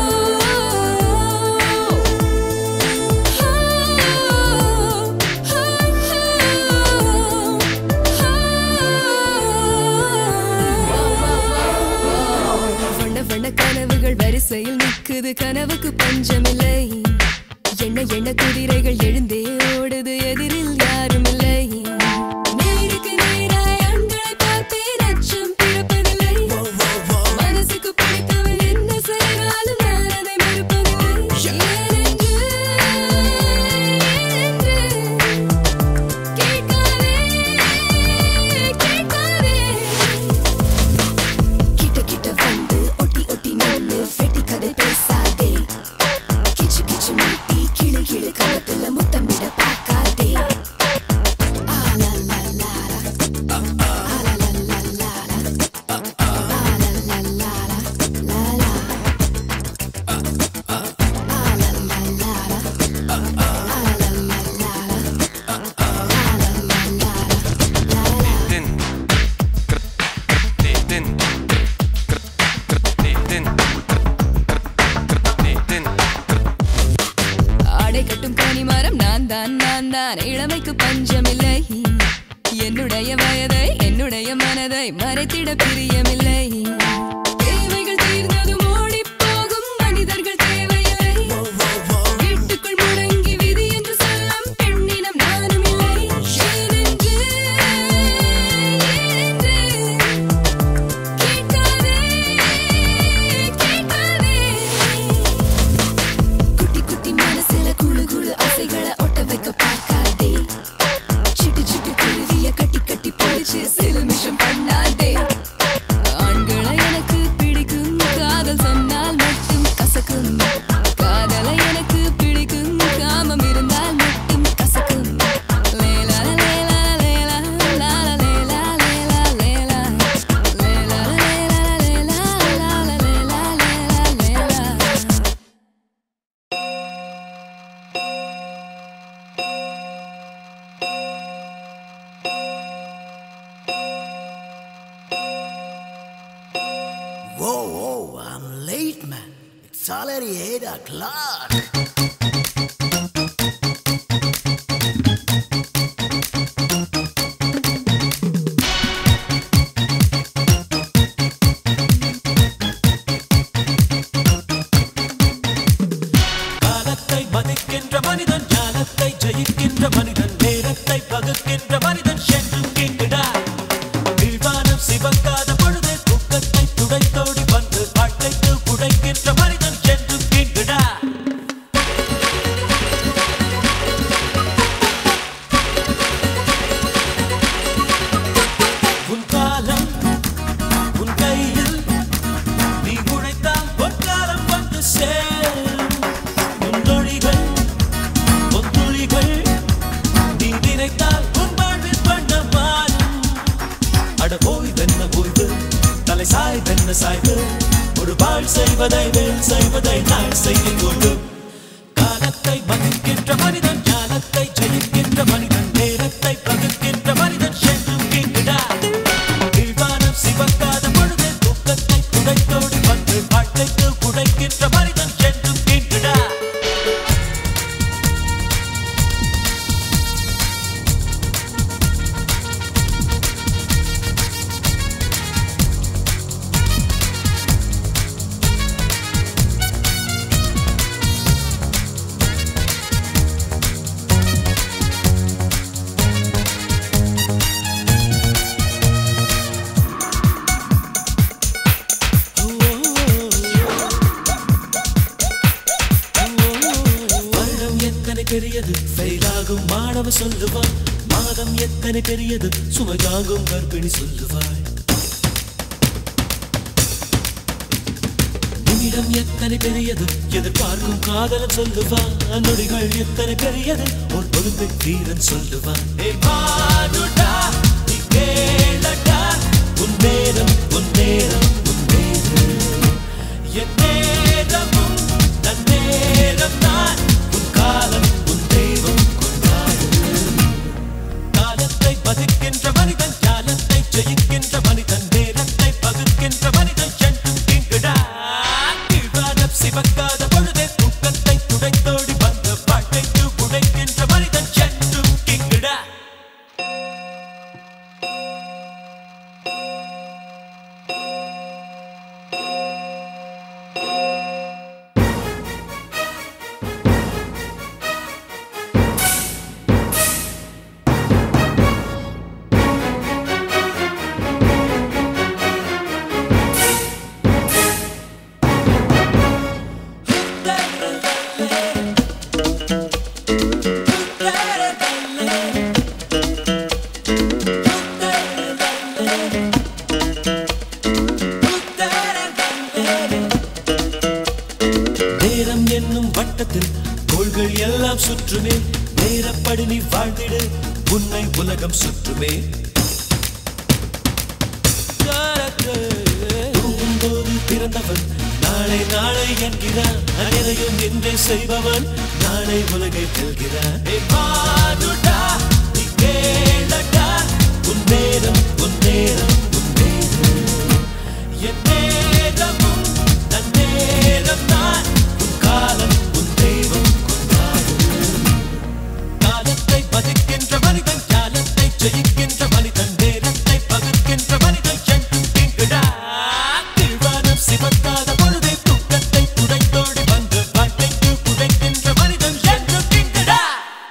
[SPEAKER 13] வண்ண வண்ண கனவுகள் வரிசையில் நிக்குது கனவுக்கு பஞ்சமில்லை எண்ண எண்ண குதிரைகள் எழுந்தே ஓடுது எதிரில் யாரும் இல்லை நேருக்கு நேராய் ஆண்களை பார்த்தேன் அச்சம் பிறப்பதில்லை மனசுக்கு பிடித்தவன் என்ன செய்தாலும் நான் அதை மறுப்பதில்லை ஏனென்று ஏனென்று கேட்காதே கேட்காதே கிட்ட கிட்ட வந்து ஒட்டி ஒட்டி நின்னு வெட்டி கதை பேசாதே கிச்சு கிச்சு மீட்டி கிளு கிளு கணத்துல முத்தமிட பார்க்காதே ஆடை கட்டும் கனிமரம் நான் தான் நான் தான் இளமைக்கு பஞ்சமில்லை என்னுடைய வயதை என்னுடைய மனதை மறைத்திட பிரியமில்லை தேவைகள் தீர்ந்ததும் ஓடிப் போகும் மனிதர்கள் தேவையில்லை வீட்டுக்குள் முடங்கி விதி என்று சொல்லும் பெண்ணினம் நானும் இல்லை ஏனென்று ஏனென்று கேட்காதே கேட்காதே குட்டி குட்டி மனசுல குழு குழு ஆசைகளை ஒட்ட வைக்க பார்க்காதே சிட்டு சிட்டு குருவிய கட்டி கட்டி பிடிச்சு சிலுமிஷம் பண்ணாதே ஆண்களை எனக்கு பிடிக்கும் காதல் சொன்னால் மட்டும் கசக்கும் காதலை எனக்கு பிடிக்கும் காமம் இருந்தால் மட்டும் கசக்கும் லேலா லேலா லேலா Lala லேலா லேலா லேலா லேலா லேலா லேலா Lala லேலா லேலா லேலா
[SPEAKER 16] Whoa, whoa, I'm late, man. It's already 8 o'clock.
[SPEAKER 10] காலத்தை மதிக்கின்ற மனிதன் ஞானத்தை ஜெயிக்கின்ற மனிதன் நேரத்தை பகுக்கின்ற மனிதன் சென்றும் கேட்கிடா கீழ்வானம் சிவக்காத பொழுது துக்கத்தை துடைத்தோடி வந்து வாழ்க்கைக்கு புடைக்கின்ற மனிதன் சென்றும் கேட்கிடா உன் காலம் உன் கையில் நீ உழைத்தால் பொற்காலம் வந்து சேரும் உன் நொழிகள் பொன் துளிகள் நீ நினைத்தால் உன் பெரியது ஃபெயிலாகும் மாணவ சொல்லுவான் மாதம் எத்தனை பெரியது சுமை தாங்கும் கர்ப்பிணி சொல்லுவாள் நிமிடம் எத்தனை பெரியது எதிர்பார்க்கும் காதலன் சொல்லுவான் நொடிகள் எத்தனை பெரியது ஒரு ஒலிம்பிக் வீரன் சொல்லுவான் ஏ மானுடா நீ கேளடா உன் நேரம் உன் நேரம் உன் நேரம் என் நேரமும் தன் நேரம் தான் உன் காலம் உன் தெய்வம் கொண்டாடு காலத்தை பதிக்கின்ற மனிதன் ஞானத்தை ஜெயிக்கின்ற மனிதன் நேரத்தை பகுக்கின்ற மனிதன் சென்றும் கிங்குடா கீழ்வானம் சிவக்காத பொழுதே தூக்கத்தை துடைத்தோடி வந்த வாழ்க்கைக்கு உடைக்கின்ற மனிதன் சென்றும் கிங்குடா நேரம் என்னும் வட்டத்தில் கோள்கள் எல்லாம் சுற்றுமே நேரப்படி நீ வாழ்ந்திடு உன்னை உலகம் சுற்றுமே தூங்கும்போது பிறந்தவன் நாளை நாளை என்கிறான் அனைத்தையும் என்றே செய்பவன் நாளை உலகை வெல்கிறான் ஏ மானுடா, நீ கேளடா, உன் நேரம் உன் நேரம் உன் நேரம் என் நேரமும் தன் நேரம் தான் உன் காலம் உன் தெய்வம் கொண்டாடு காலத்தை பதிக்கின்ற மனிதன் காலத்தை ஜெயிக்கின்ற மனிதன் நேரத்தை பகுக்கின்ற மனிதன் சென்றும் கிங்குடா கீழ்வானம் சிவக்காத பொழுதே தூக்கத்தை துடைத்தோடி வந்து வாழ்க்கைக்கு புடைக்கின்ற மனிதன் சென்றும் கிங்குடா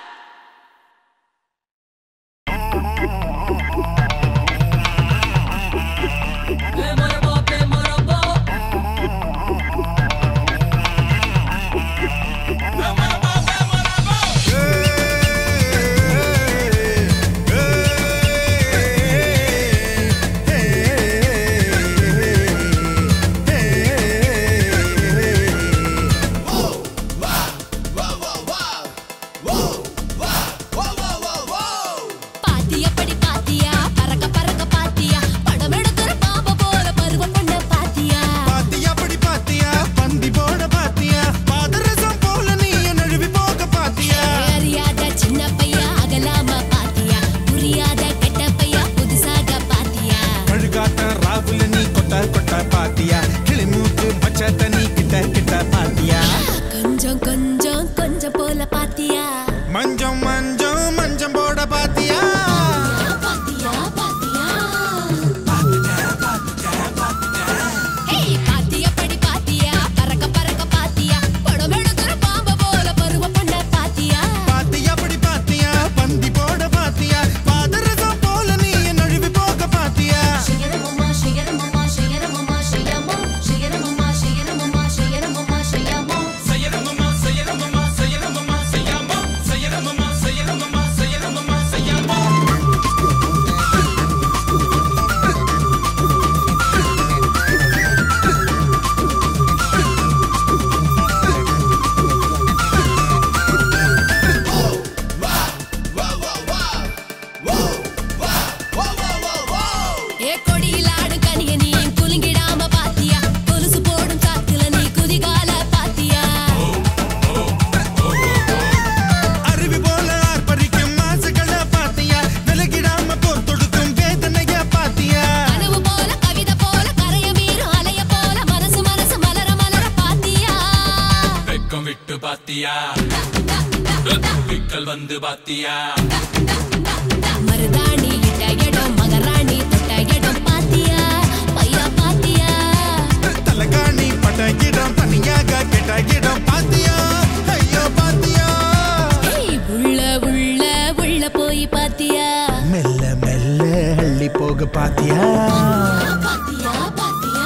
[SPEAKER 4] பாத்தியா படி பாத்தியா பறக்க பறக்க பாத்தியா படம் எடுக்கிற பாம்ப போல பருவம் பண்ண பாத்தியா
[SPEAKER 7] பாத்தியா படி பாத்தியா பந்தி போட பாத்தியா பாதரசம் போல நீ நழுவி போக பாத்தியா
[SPEAKER 4] அறியாத சின்ன பையா அகலாம பாத்தியா புரியாத கெட்ட பையா புதுசாக பாத்தியா
[SPEAKER 7] கழுகாட்ட ராகுல நீ கொட்ட கொட்ட பாத்தியா கிளிமூக்கு மச்சத்த நீ கிட்ட கிட்ட பாத்தியா
[SPEAKER 4] கொஞ்சம் கொஞ்சம் கொஞ்சம் போல பாத்தியா
[SPEAKER 7] மஞ்சம் மஞ்சம் மஞ்சம் போட பாத்தியா
[SPEAKER 4] பாத்தியா பாத்தியா ஏய் பாத்தியா படி பாத்தியா பறக்க பறக்க பாத்தியா படம் எடுக்கிற பாம்ப போல பருவம் பண்ண பாத்தியா
[SPEAKER 7] பாத்தியா படி பாத்தியா பந்தி போட பாத்தியா பாதரசம் போல நீ நழுவி போக பாத்தியா
[SPEAKER 2] Shigera-mama, shigera-mama, shigera-mama, shigera-mo. Shigera-mama, shigera-mama, shigera-mama, shigera-mo.
[SPEAKER 4] ஏ கொடியில் ஆடு கனிய நீ குலுங்கிடாம பாத்தியா கொலுசு போடும் காத்துல நீ குதிகால பாத்தியா
[SPEAKER 7] அருவி போல ஆர்ப்பரிக்கும் மாசுகளை பாத்தியா விலகிடாம போர் தொடுக்கும் வேதனைய பாத்தியா
[SPEAKER 4] கனவு போல கவிதை போல கரைய மீறும் அலைய போல மனசு மனசு மலர மலர பாத்தியா
[SPEAKER 10] வெக்கம் விட்டு பாத்தியா விக்கல் வந்து பாத்தியா
[SPEAKER 4] மருதாணி இட்ட இடம் மகராணி தொட்ட இடம் பாத்தியா பையா பாத்தியா
[SPEAKER 7] தலகாணி பட்ட இடம் தனியாக கெட்ட இடம் பாத்தியா ஐயோ பாத்தியா
[SPEAKER 4] ஏய் உள்ள உள்ள உள்ள போய் பாத்தியா
[SPEAKER 7] மெல்ல மெல்ல அள்ளி போக பாத்தியா
[SPEAKER 4] பாத்தியா பாத்தியா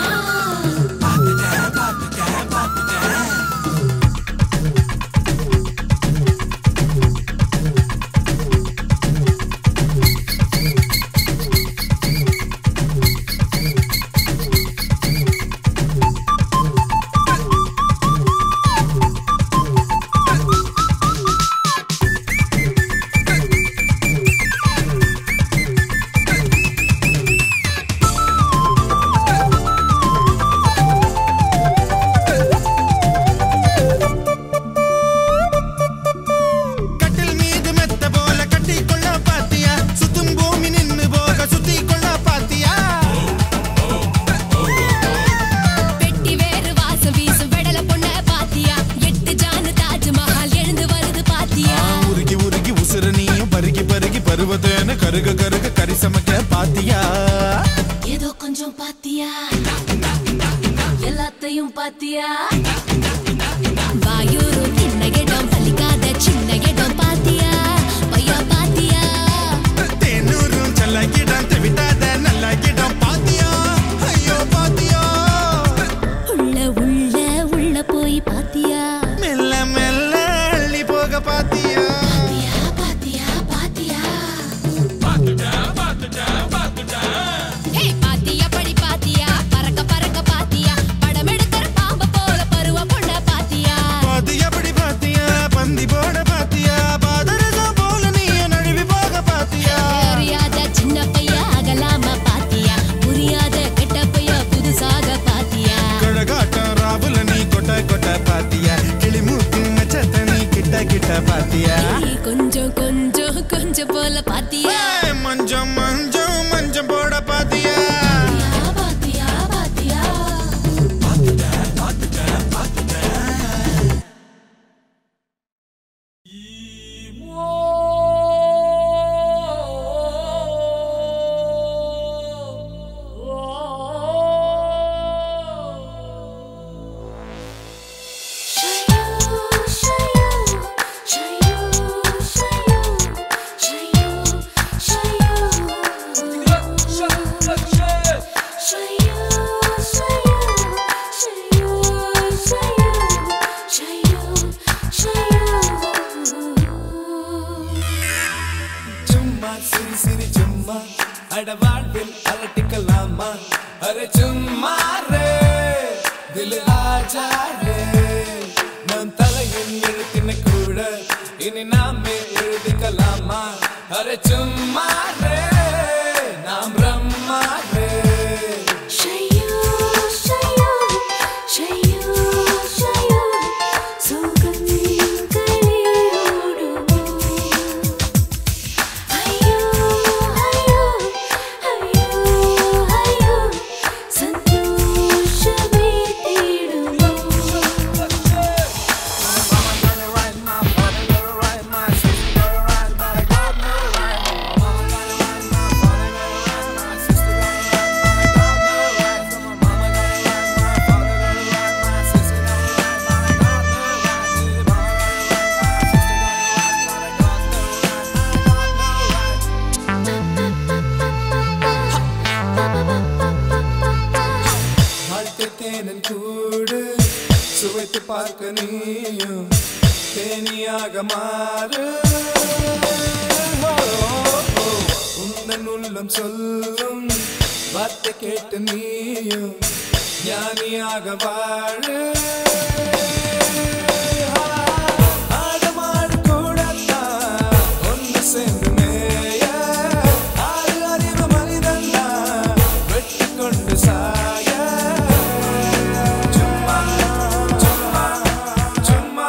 [SPEAKER 7] பாத்தியா
[SPEAKER 2] ஏதோ கொஞ்சம் பாத்தியா எல்லாத்தையும் பாத்தியா
[SPEAKER 4] வாயூரும் சின்ன இடம் பலிக்காத சின்ன இடம் பாத்தியா பையா பாத்தியா
[SPEAKER 7] தேனூரும் செல்ல இடம் தெவிட்டாத நல்ல இடம் பாத்தியா ஐயோ பாத்தியா
[SPEAKER 4] உள்ள உள்ள உள்ள போய் பாத்தியா
[SPEAKER 7] மெல்ல மெல்ல அள்ளி போக பாத்தியா
[SPEAKER 2] பாத்தியா பாத்தியா
[SPEAKER 4] ஹே பாத்தியா படி பாத்தியா பறக்க பறக்க பாத்தியா படம் எடுக்கிற பாம்ப போல பருவ பொண்ண பாத்தியா
[SPEAKER 7] பாத்தியா படி பாத்தியா பந்தி போட பாத்தியா பாதரசம் போல நீ நழுவி போக பாத்தியா
[SPEAKER 4] அறியாத சின்ன பையா அகலாம பாத்தியா புரியாத கெட்ட பையா புதுசாக பாத்தியா
[SPEAKER 7] கொடகாட்டம் ராவுல நீ கொட்ட கொட்ட பாத்தியா கிளிமூக்கு நச்சத்த நீ கிட்ட கிட்ட பாத்தியா
[SPEAKER 4] ஏய், கொஞ்சம் கொஞ்சம் கொஞ்சம் போல பாத்தியா
[SPEAKER 7] ஏய், மஞ்சம் மஞ்சம் மஞ்சம் போட பாத்தியா
[SPEAKER 2] பாத்தியா பாத்தியா
[SPEAKER 17] சும்மா சிரி சிரி சும்மா அட வாழ்வில் அலட்டிக்கலாமா அரே சும்மா ரே தில் ஆஜா ரே நம் தலையின் எழுத்தின கூட இனி நாமே எழுதிக்கலாமா அரே சும்மா ரே நாம் பிரம்மா ரே வாழ்க்கை தேனன் கூடு சுவைத்து பார்க்க நீயும் தேனியாக மாறு உந்தன் உள்ளம் சொல்லும் வார்த்தை கேட்டு நீயும் ஞானியாக வாழு ஆடமாடு கூடத்தான் ஒன்று சேர்ந்து மேய ஆறு அறிவு மனிதன்தான் வெட்டி கொண்டு சாய சும்மா சும்மா சும்மா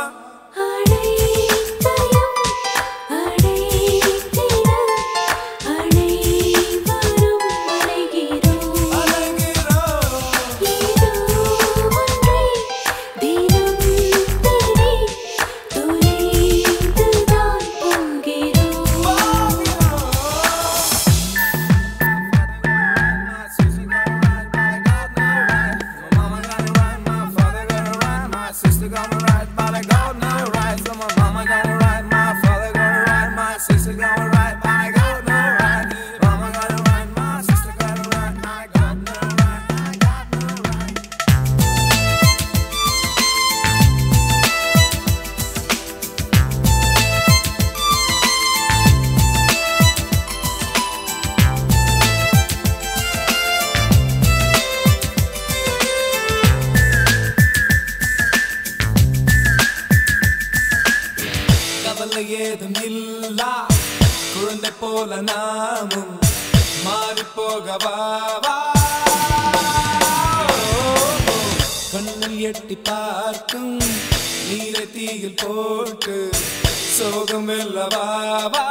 [SPEAKER 17] Sister gonna ride by the golden ride, so my mama gonna ride, my father gonna ride, my sister gonna ride by the golden ride. Mama gonna ride, my sister gonna ride, my golden ride, my golden ride. கவலை ஏதும் இல்லா குழந்தை போல நாமும் மாறி போகவா வா. கண்ணில் எட்டி பார்க்கும் நீரை தீயில் போட்டு சோகம் வெல்லவா வா.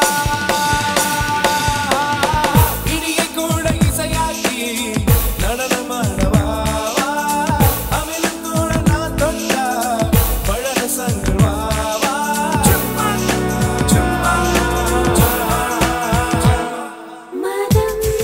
[SPEAKER 17] இடியை கூட இசையாக்கி நடனமாடவா வா. அமிலம் கூட நான் தொட்டா பழரசங்கள் வா வா. சும்மா, சும்மா, சும்மா.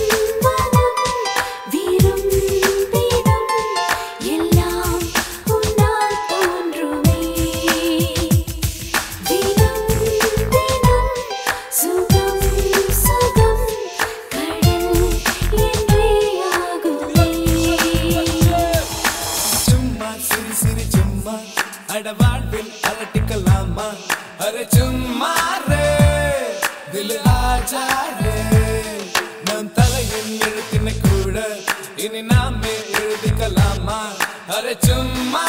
[SPEAKER 17] சும்மா அட வாழ்வில் அலட்டிக்கலாமா அரே சும்மா ரே தில் ஆஜா ரே நம் தலையின் எழுத்தினை கூட இனி நாமே எழுதிக்கலாமா அரே சும்மா